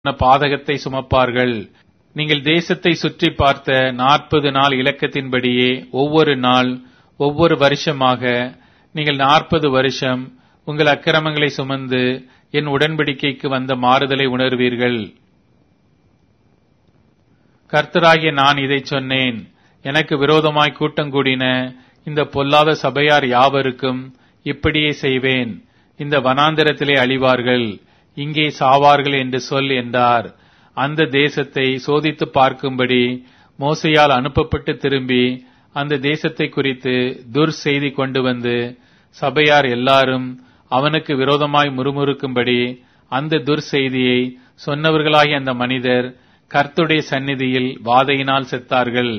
பாதகத்தை சுமப்பார்கள் நீங்கள் தேசத்தை சுற்றி பார்த்த நாற்பது நாள் இலக்கத்தின்படியே ஒவ்வொரு நாள் ஒவ்வொரு வருஷமாக நீங்கள் நாற்பது வருஷம் உங்கள் அக்கிரமங்களை சுமந்து என் உடன்படிக்கைக்கு வந்த மாறுதலை உணர்வீர்கள் கர்த்தராகிய நான் இதைச் சொன்னேன் எனக்கு விரோதமாய் கூட்டம் கூடின இந்த பொல்லாத சபையார் யாவருக்கும் இப்படியே செய்வேன் இந்த வனாந்திரத்திலே அழிவார்கள் இங்கே சாவார்கள் என்று சொல் என்றார் அந்த தேசத்தை சோதித்து பார்க்கும்படி மோசையால் அனுப்பப்பட்டு திரும்பி அந்த தேசத்தை குறித்து துர் செய்தி கொண்டு வந்து சபையார் எல்லாரும் அவனுக்கு விரோதமாய் முறுமுறுக்கும்படி அந்த துர் செய்தியை சொன்னவர்களாகிய அந்த மனிதர் கர்த்துடைய சந்நிதியில் வாதையினால் செத்தார்கள்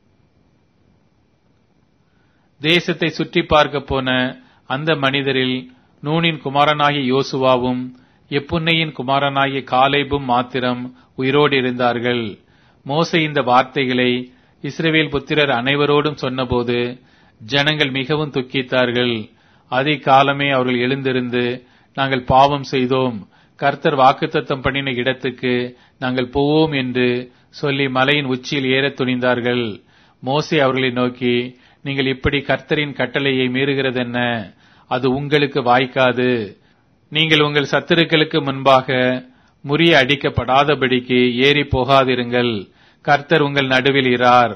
தேசத்தை சுற்றி பார்க்க போன அந்த மனிதரில் நூனின் குமாரனாகிய யோசுவாவும் எப்புன்னையின் குமாரனாகிய காலேபும் மாத்திரம் உயிரோடு இருந்தார்கள் மோசே இந்த வார்த்தைகளை இஸ்ரவேல் புத்திரர் அனைவரோடும் சொன்னபோது ஜனங்கள் மிகவும் துக்கித்தார்கள் அதிகாலமே அவர்கள் எழுந்திருந்து நாங்கள் பாவம் செய்தோம் கர்த்தர் வாக்குத்தத்தம் பண்ணின இடத்துக்கு நாங்கள் போவோம் என்று சொல்லி மலையின் உச்சியில் ஏறத் துணிந்தார்கள் மோசே அவர்களை நோக்கி நீங்கள் இப்படி கர்த்தரின் கட்டளையை மீறுகிறதென்ன அது உங்களுக்கு வாய்க்காது நீங்கள் உங்கள் சத்துருக்களுக்கு முன்பாக முறிய அடிக்கப்படாதபடிக்கு ஏறி போகாதிருங்கள் கர்த்தர் உங்கள் நடுவில் இரார்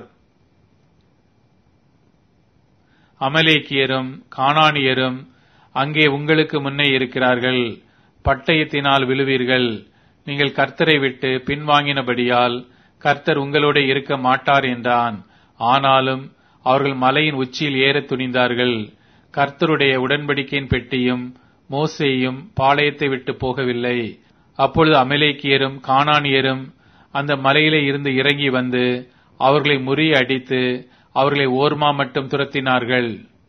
அமலேக்கியரும் கானானியரும் அங்கே உங்களுக்கு முன்னே இருக்கிறார்கள் பட்டயத்தினால் விழுவீர்கள் நீங்கள் கர்த்தரை விட்டு பின்வாங்கினபடியால் கர்த்தர் உங்களோட இருக்க மாட்டார் என்றான் ஆனாலும் அவர்கள் மலையின் உச்சியில் ஏறத் துணிந்தார்கள் கர்த்தருடைய உடன்படிக்கையின் பெட்டியும் மோசேயும் பாளையத்தை விட்டு போகவில்லை அப்பொழுது அமலேக்கியரும் கானானியரும் அந்த மலையிலே இருந்து இறங்கி வந்து அவர்களை முறிய அடித்து அவர்களை ஓர்மா மட்டும் துரத்தினார்கள்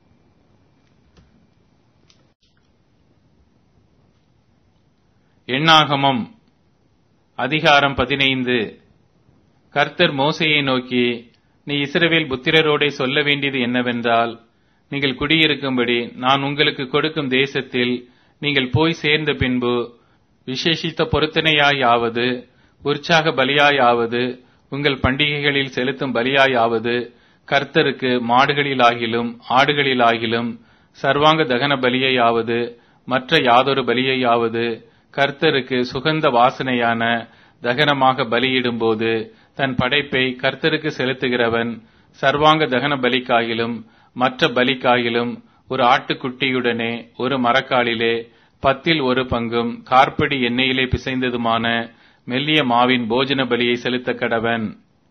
எண்ணாகமம் அதிகாரம் பதினைந்து கர்த்தர் மோசையை நோக்கி நீ இஸ்ரவேல் புத்திரரோடே சொல்ல வேண்டியது என்னவென்றால் நீங்கள் குடியிருக்கும்படி நான் உங்களுக்கு கொடுக்கும் தேசத்தில் நீங்கள் போய் சேர்ந்த பின்பு விசேஷித்த பொருத்தனையாயாவது உற்சாக பலியாயாவது உங்கள் பண்டிகைகளில் செலுத்தும் பலியாயாவது கர்த்தருக்கு மாடுகளிலாகிலும் ஆடுகளிலாகிலும் சர்வாங்க தகன பலியையாவது மற்ற யாதொரு பலியையாவது கர்த்தருக்கு சுகந்த வாசனையான தகனமாக பலியிடும்போது தன் படைப்பை கர்த்தருக்கு செலுத்துகிறவன் சர்வாங்க தகன பலிக்காகிலும் மற்ற பலிக்காகிலும் ஒரு ஆட்டுக்குட்டியுடனே ஒரு மரக்காலிலே பத்தில் ஒரு பங்கும் கார்படி எண்ணெயிலே பிசைந்ததுமான மெல்லிய மாவின் போஜன பலியை செலுத்த கடவன்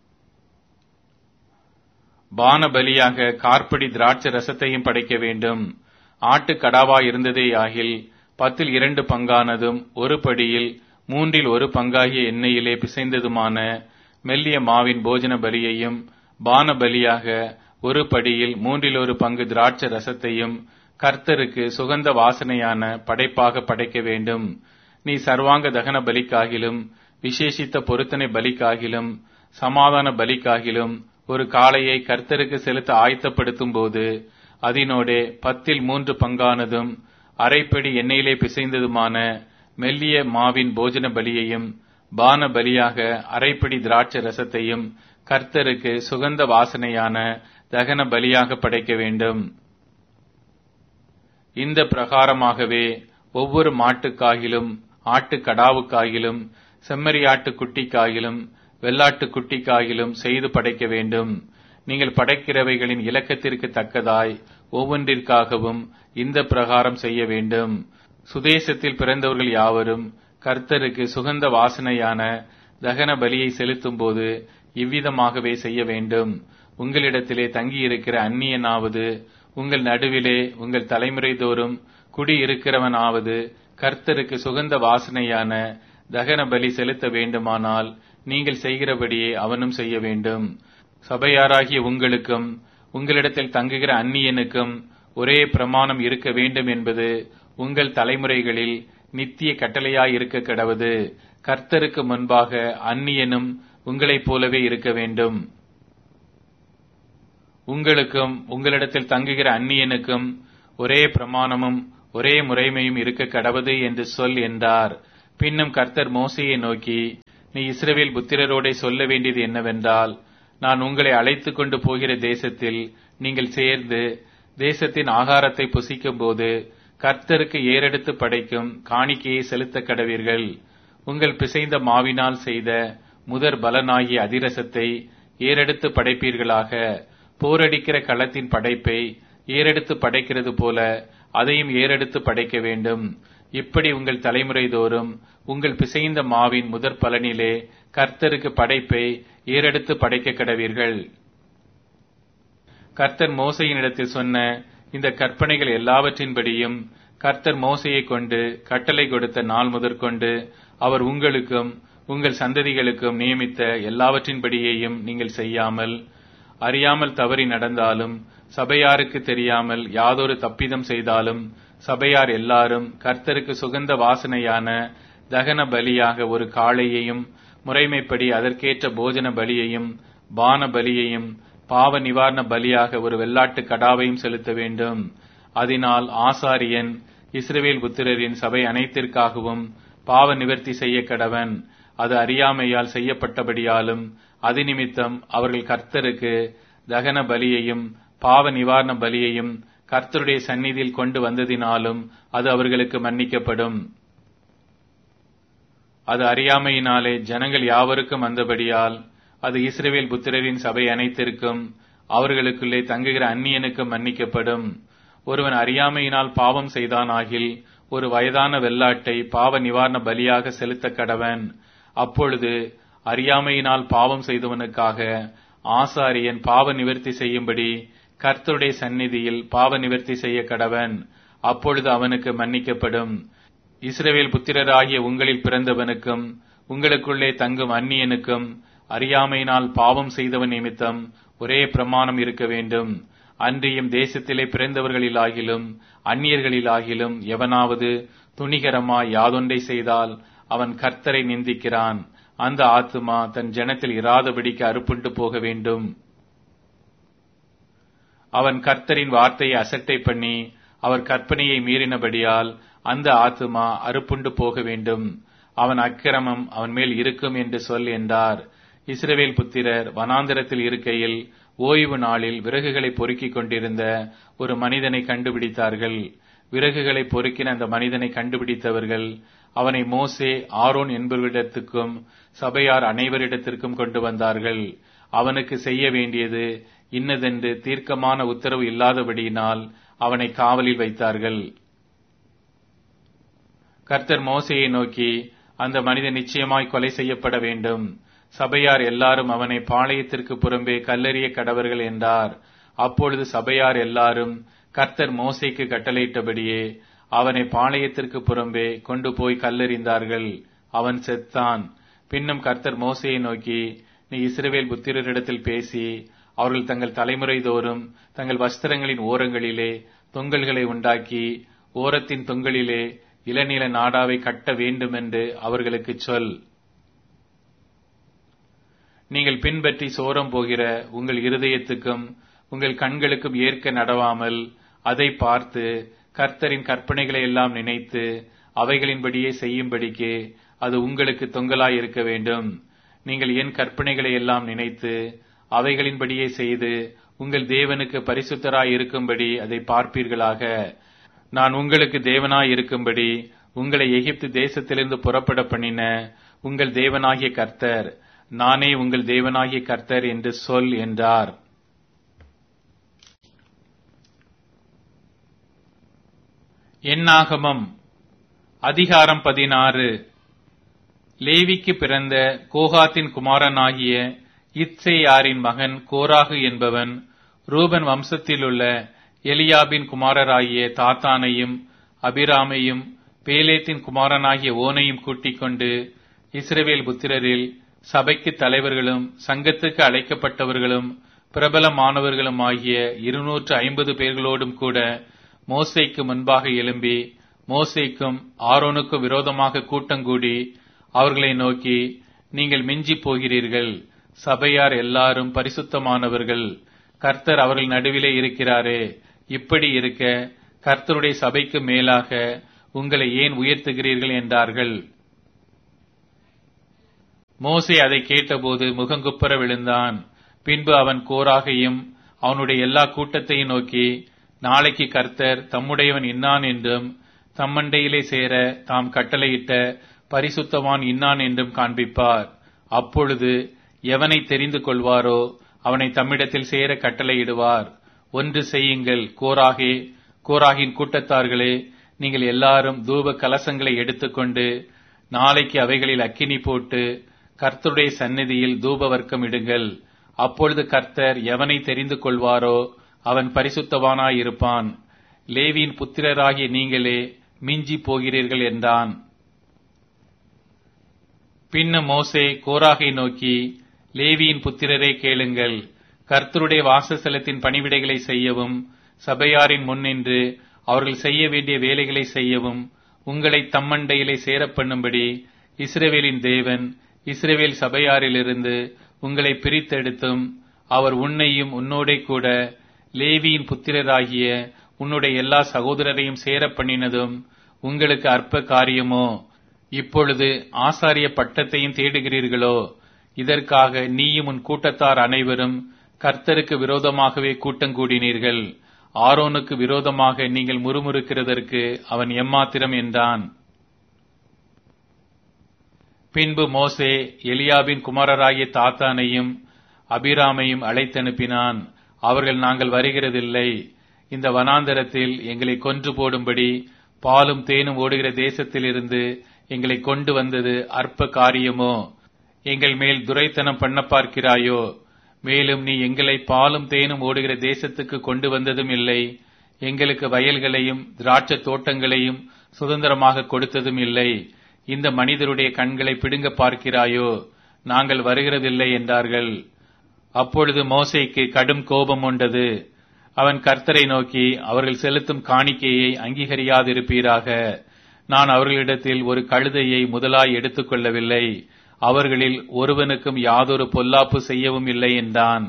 பான பலியாக கார்படி திராட்சை ரசத்தையும் படைக்க வேண்டும் ஆட்டு கடாவா இருந்ததே ஆகில் பத்தில் இரண்டு பங்கானதும் ஒரு படியில் மூன்றில் ஒரு பங்காகிய எண்ணெயிலே பிசைந்ததுமான மெல்லிய மாவின் போஜன பலியையும் பான பலியாக ஒரு படியில் மூன்றில் ஒரு பங்கு திராட்சை ரசத்தையும் கர்த்தருக்கு சுகந்த வாசனையான படைப்பாக படைக்க வேண்டும் நீ சர்வாங்க தகன பலிக்காகிலும் விசேஷித்த பொருத்தனை பலிக்காகிலும் சமாதான பலிக்காகிலும் ஒரு காளையை கர்த்தருக்கு செலுத்த ஆயத்தப்படுத்தும் போது அதனோடே பத்தில் மூன்று பங்கானதும் அரைப்படி எண்ணெயிலே பிசைந்ததுமான மெல்லிய மாவின் போஜன பலியையும் பான பலியாக அரைப்படி திராட்சை ரசத்தையும் கர்த்தருக்கு சுகந்த வாசனையான தகன பலியாக படைக்க வேண்டும் இந்த பிரகாரமாகவே ஒவ்வொரு மாட்டுக்காகிலும் ஆட்டு கடாவுக்காகிலும் செம்மறியாட்டு குட்டிக்காகிலும் வெள்ளாட்டு குட்டிக்காகிலும் செய்து படைக்க வேண்டும் நீங்கள் படைக்கிறவைகளின் இலக்கத்திற்கு தக்கதாய் ஒவ்வொன்றிற்காகவும் இந்த பிரகாரம் செய்ய வேண்டும் சுதேசத்தில் பிறந்தவர்கள் யாவரும் கர்த்தருக்கு சுகந்த வாசனையான தகன பலியை செலுத்தும் போது இவ்விதமாகவே செய்ய வேண்டும் உங்களிடத்திலே தங்கியிருக்கிற அந்நியனாவது உங்கள் நடுவிலே உங்கள் தலைமுறை தோறும் குடியிருக்கிறவனாவது கர்த்தருக்கு சுகந்த வாசனையான தகன பலி செலுத்த வேண்டுமானால் நீங்கள் செய்கிறபடியே அவனும் செய்ய வேண்டும் சபையாராகிய உங்களுக்கும் உங்களிடத்தில் தங்குகிற அந்நியனுக்கும் ஒரே பிரமாணம் இருக்க வேண்டும் என்பது உங்கள் தலைமுறைகளில் நித்திய கட்டளையாய் இருக்க கிடவது கர்த்தருக்கு முன்பாக அந்நியனும் உங்களைப் போலவே இருக்க வேண்டும் உங்களுக்கும் உங்களிடத்தில் தங்குகிற அந்நியனுக்கும் ஒரே பிரமாணமும் ஒரே முறைமையும் இருக்க கடவது என்று சொல் என்றார் பின்னும் கர்த்தர் மோசையை நோக்கி நீ இஸ்ரவேல் புத்திரரோடே சொல்ல வேண்டியது என்னவென்றால் நான் உங்களை அழைத்துக் கொண்டு போகிற தேசத்தில் நீங்கள் சேர்ந்து தேசத்தின் ஆகாரத்தை புசிக்கும் போது கர்த்தருக்கு ஏறெடுத்து படைக்கும் காணிக்கையை செலுத்த கடவீர்கள் உங்கள் பிசைந்த மாவினால் செய்த முதற் பலனாகிய அதிரசத்தை ஏறெடுத்து படைப்பீர்களாக போரடிக்கிற களத்தின் படைப்பை ஏறெடுத்து படைக்கிறது போல அதையும் ஏறெடுத்து படைக்க வேண்டும் இப்படி உங்கள் தலைமுறை தோறும் உங்கள் பிசைந்த மாவின் முதற் பலனிலே கர்த்தருக்கு படைப்பை ஏறெடுத்து படைக்க கடவீர்கள் கர்த்தர் மோசையினிடத்தில் சொன்ன இந்த கற்பனைகள் எல்லாவற்றின்படியும் கர்த்தர் மோசையை கொண்டு கட்டளை கொடுத்த நாள் முதற்கொண்டு அவர் உங்களுக்கும் உங்கள் சந்ததிகளுக்கும் நியமித்த எல்லாவற்றின்படியேயும் நீங்கள் செய்யாமல் அறியாமல் தவறி நடந்தாலும் சபையாருக்கு தெரியாமல் யாதொரு தப்பிதம் செய்தாலும் சபையார் எல்லாரும் கர்த்தருக்கு சுகந்த வாசனையான தகன பலியாக ஒரு காளையையும் முறைமைப்படி அதற்கேற்ற போஜன பலியையும் பான பலியையும் பாவ நிவாரண பலியாக ஒரு வெள்ளாட்டு கடாவையும் செலுத்த வேண்டும் அதனால் ஆசாரியன் இஸ்ரவேல் புத்திரரின் சபை அனைத்திற்காகவும் பாவ நிவர்த்தி செய்ய கடவன் அது அறியாமையால் செய்யப்பட்டபடியாலும் அது நிமித்தம் அவர்கள் கர்த்தருக்கு தகன பலியையும் பாவ நிவாரண பலியையும் கர்த்தருடைய சந்நிதியில் கொண்டு வந்ததினாலும் அது அவர்களுக்கு மன்னிக்கப்படும் அது அறியாமையினாலே ஜனங்கள் யாவருக்கும் வந்தபடியால் அது இஸ்ரவேல் புத்திரரின் சபை அனைத்திற்கும் அவர்களுக்குள்ளே தங்குகிற அந்நியனுக்கும் மன்னிக்கப்படும் ஒருவன் அறியாமையினால் பாவம் செய்தானாகில் ஒரு வயதான வெள்ளாட்டை பாவ நிவாரண பலியாக செலுத்த கடவன் அப்பொழுது அறியாமையினால் பாவம் செய்தவனுக்காக ஆசாரியன் பாவ நிவர்த்தி செய்யும்படி கர்த்தருடைய சந்நிதியில் பாவ நிவர்த்தி செய்ய கடவன் அப்பொழுது அவனுக்கு மன்னிக்கப்படும் இஸ்ரவேல் புத்திரராகிய உங்களில் பிறந்தவனுக்கும் உங்களுக்குள்ளே தங்கும் அந்நியனுக்கும் அறியாமையினால் பாவம் செய்தவன் நிமித்தம் ஒரே பிரமாணம் இருக்க வேண்டும் அன்றியும் தேசத்திலே பிறந்தவர்களிலாகிலும் அந்நியர்களிலாகிலும் எவனாவது துணிகரமாய் யாதொன்றை செய்தால் அவன் கர்த்தரை நிந்திக்கிறான் அந்த ஆத்துமா தன் ஜனத்தில் இராதபடிக்கு அறுப்புண்டு போக வேண்டும் அவன் கர்த்தரின் வார்த்தையை அசட்டை பண்ணி அவர் கற்பனையை மீறினபடியால் அந்த ஆத்துமா அறுப்புண்டு போக வேண்டும் அவன் அக்கிரமம் அவன் மேல் இருக்கும் என்று சொல் என்றார் இஸ்ரவேல் புத்திரர் வனாந்திரத்தில் இருக்கையில் ஓய்வு நாளில் விறகுகளை பொறுக்கிக் கொண்டிருந்த ஒரு மனிதனை கண்டுபிடித்தார்கள் விறகுகளை பொறுக்கின அந்த மனிதனை கண்டுபிடித்தவர்கள் அவனை மோசே ஆரோன் என்பவரிடத்துக்கும் சபையார் அனைவரிடத்திற்கும் கொண்டு வந்தார்கள் அவனுக்கு செய்ய வேண்டியது இன்னதென்று தீர்க்கமான உத்தரவு இல்லாதபடியினால் அவனை காவலில் வைத்தார்கள் கர்த்தர் மோசையை நோக்கி அந்த மனிதன் நிச்சயமாய் கொலை செய்யப்பட வேண்டும் சபையார் எல்லாரும் அவனை பாளையத்திற்கு புறம்பே கல்லறிய கடவர்கள் என்றார் அப்பொழுது சபையார் எல்லாரும் கர்த்தர் மோசைக்கு கட்டளையிட்டபடியே அவனை பாளையத்திற்கு புறம்பே கொண்டு போய் கல்லறிந்தார்கள் அவன் செத்தான் பின்னும் கர்த்தர் மோசையை நோக்கி நீ இஸ்ரவேல் புத்திரரிடத்தில் பேசி அவர்கள் தங்கள் தலைமுறை தோறும் தங்கள் வஸ்திரங்களின் ஓரங்களிலே தொங்கல்களை உண்டாக்கி ஓரத்தின் தொங்கலிலே இளநில நாடாவை கட்ட வேண்டும் என்று அவர்களுக்கு சொல் நீங்கள் பின்பற்றி சோரம் போகிற உங்கள் இருதயத்துக்கும் உங்கள் கண்களுக்கும் ஏற்க நடவாமல் அதை பார்த்து கர்த்தரின் கற்பனைகளை எல்லாம் நினைத்து அவைகளின்படியே செய்யும்படிக்கு அது உங்களுக்கு தொங்கலாய் இருக்க வேண்டும் நீங்கள் என் கற்பனைகளை எல்லாம் நினைத்து அவைகளின்படியே செய்து உங்கள் தேவனுக்கு பரிசுத்தராய் இருக்கும்படி அதை பார்ப்பீர்களாக நான் உங்களுக்கு தேவனாய் இருக்கும்படி உங்களை எகிப்து தேசத்திலிருந்து புறப்பட பண்ணின உங்கள் தேவனாகிய கர்த்தர் நானே உங்கள் தேவனாகிய கர்த்தர் என்று சொல் என்றார் எண்ணாகமம் அதிகாரம் பதினாறு லேவிக்கு பிறந்த கோகாத்தின் குமாரனாகிய இத்சேயாரின் மகன் கோராகு என்பவன் ரூபன் வம்சத்திலுள்ள எலியாபின் குமாரராகிய தாத்தானையும் அபிராமையும் பேலேத்தின் குமாரனாகிய ஓனையும் கூட்டிக் கொண்டு இஸ்ரவேல் புத்திரரில் சபைக்கு தலைவர்களும் சங்கத்துக்கு அழைக்கப்பட்டவர்களும் பிரபலமானவர்களும் ஆகிய இருநூற்று ஐம்பது பேர்களோடும் கூட மோசைக்கு முன்பாக எழும்பி மோசைக்கும் ஆரோனுக்கும் விரோதமாக கூட்டங்கூடி அவர்களை நோக்கி நீங்கள் மிஞ்சி போகிறீர்கள் சபையார் எல்லாரும் பரிசுத்தமானவர்கள் கர்த்தர் அவர்கள் நடுவிலே இருக்கிறாரே இப்படி இருக்க கர்த்தருடைய சபைக்கு மேலாக உங்களை ஏன் உயர்த்துகிறீர்கள் என்றார்கள் மோசே அதை கேட்டபோது முகங்குப்புற விழுந்தான் பின்பு அவன் கோராகையும் அவனுடைய எல்லா கூட்டத்தையும் நோக்கி நாளைக்கு கர்த்தர் தம்முடையவன் இன்னான் என்றும் தம்மண்டையிலே சேர தாம் கட்டளையிட்ட பரிசுத்தவான் இன்னான் என்றும் காண்பிப்பார் அப்பொழுது எவனை தெரிந்து கொள்வாரோ அவனை தம்மிடத்தில் சேர கட்டளையிடுவார் ஒன்று செய்யுங்கள் கோராகே கோராகின் கூட்டத்தார்களே நீங்கள் எல்லாரும் தூப கலசங்களை எடுத்துக்கொண்டு நாளைக்கு அவைகளில் அக்கினி போட்டு கர்த்தருடைய சந்நிதியில் தூப வர்க்கம் இடுங்கள் அப்பொழுது கர்த்தர் எவனை தெரிந்து கொள்வாரோ அவன் பரிசுத்தவானாயிருப்பான் லேவியின் புத்திரராகிய நீங்களே மிஞ்சி போகிறீர்கள் என்றான் பின்ன மோசே கோராகை நோக்கி லேவியின் புத்திரரே கேளுங்கள் கர்த்தருடைய வாசஸ்தலத்தின் பணிவிடைகளை செய்யவும் சபையாரின் முன்னின்று அவர்கள் செய்ய வேண்டிய வேலைகளை செய்யவும் உங்களை தம்மண்டையிலே சேரப்பண்ணும்படி இஸ்ரவேலின் தேவன் இஸ்ரவேல் சபையாரிலிருந்து உங்களை பிரித்தெடுத்தும் அவர் உன்னையும் உன்னோடே கூட லேவியின் புத்திரராகிய உன்னுடைய எல்லா சகோதரரையும் சேரப் பண்ணினதும் உங்களுக்கு அற்ப காரியமோ இப்பொழுது ஆசாரிய பட்டத்தையும் தேடுகிறீர்களோ இதற்காக நீயும் உன் கூட்டத்தார் அனைவரும் கர்த்தருக்கு விரோதமாகவே கூட்டங்கூடினீர்கள் ஆரோனுக்கு விரோதமாக நீங்கள் முறுமுறுக்கிறதற்கு அவன் எம்மாத்திரம் என்றான் பின்பு மோசே எலியாபின் குமாரராகிய தாத்தானையும் அபிராமையும் அழைத்தனுப்பினான் அவர்கள் நாங்கள் வருகிறதில்லை இந்த வனாந்தரத்தில் எங்களை கொன்று போடும்படி பாலும் தேனும் ஓடுகிற தேசத்திலிருந்து எங்களை கொண்டு வந்தது அற்ப காரியமோ எங்கள் மேல் துரைத்தனம் பண்ண பார்க்கிறாயோ மேலும் நீ எங்களை பாலும் தேனும் ஓடுகிற தேசத்துக்கு கொண்டு வந்ததும் இல்லை எங்களுக்கு வயல்களையும் திராட்சை தோட்டங்களையும் சுதந்திரமாக கொடுத்ததும் இல்லை இந்த மனிதருடைய கண்களை பிடுங்க பார்க்கிறாயோ நாங்கள் வருகிறதில்லை என்றார்கள் அப்பொழுது மோசைக்கு கடும் கோபம் உண்டது அவன் கர்த்தரை நோக்கி அவர்கள் செலுத்தும் காணிக்கையை அங்கீகரியாதிருப்பீராக நான் அவர்களிடத்தில் ஒரு கழுதையை முதலாய் எடுத்துக்கொள்ளவில்லை அவர்களில் ஒருவனுக்கும் யாதொரு பொல்லாப்பு செய்யவும் இல்லை என்றான்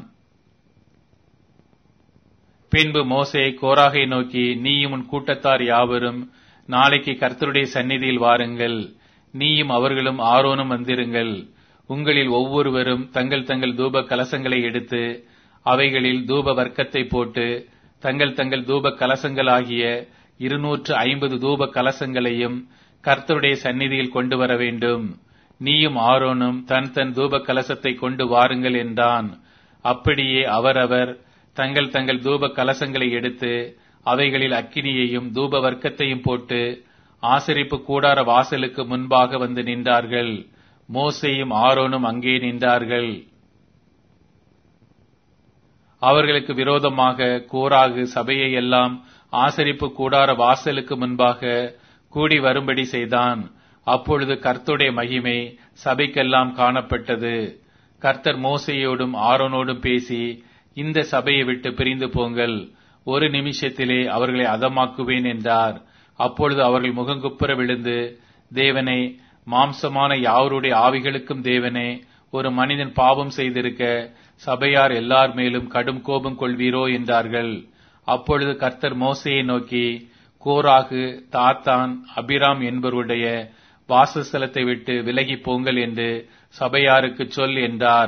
பின்பு மோசே கோராகை நோக்கி நீயும் உன் கூட்டத்தார் யாவரும் நாளைக்கு கர்த்தருடைய சந்நிதியில் வாருங்கள் நீயும் அவர்களும் ஆரோனும் வந்திருங்கள் உங்களில் ஒவ்வொருவரும் தங்கள் தங்கள் தூப கலசங்களை எடுத்து அவைகளில் தூப வர்க்கத்தை போட்டு தங்கள் தங்கள் தூப கலசங்களாகிய இருநூற்று ஐம்பது தூப கலசங்களையும் கர்த்தருடைய சந்நிதியில் கொண்டு வர வேண்டும் நீயும் ஆரோனும் தன் தன் தூப கலசத்தை கொண்டு வாருங்கள் என்றான் அப்படியே அவரவர் தங்கள் தங்கள் தூப கலசங்களை எடுத்து அவைகளில் அக்கினியையும் தூப வர்க்கத்தையும் போட்டு ஆசரிப்பு கூடார வாசலுக்கு முன்பாக வந்து நின்றார்கள் மோசையும் ஆரோனும் அங்கே நின்றார்கள் அவர்களுக்கு விரோதமாக கோராகு சபையை எல்லாம் ஆசரிப்பு கூடார வாசலுக்கு முன்பாக கூடி வரும்படி செய்தான் அப்பொழுது கர்த்தருடைய மகிமை சபைக்கெல்லாம் காணப்பட்டது கர்த்தர் மோசையோடும் ஆரோனோடும் பேசி இந்த சபையை விட்டு பிரிந்து போங்கள் ஒரு நிமிஷத்திலே அவர்களை அதமாக்குவேன் என்றார் அப்பொழுது அவர்கள் முகங்குப்புற விழுந்து தேவனே மாம்சமான யாவருடைய ஆவிகளுக்கும் தேவனே ஒரு மனிதன் பாவம் செய்திருக்க சபையார் எல்லார் மேலும் கடும் கோபம் கொள்வீரோ என்றார்கள் அப்பொழுது கர்த்தர் மோசையை நோக்கி கோராகு தாத்தான் அபிராம் என்பவருடைய வாசஸ்தலத்தை விட்டு விலகி போங்கள் என்று சபையாருக்கு சொல் என்றார்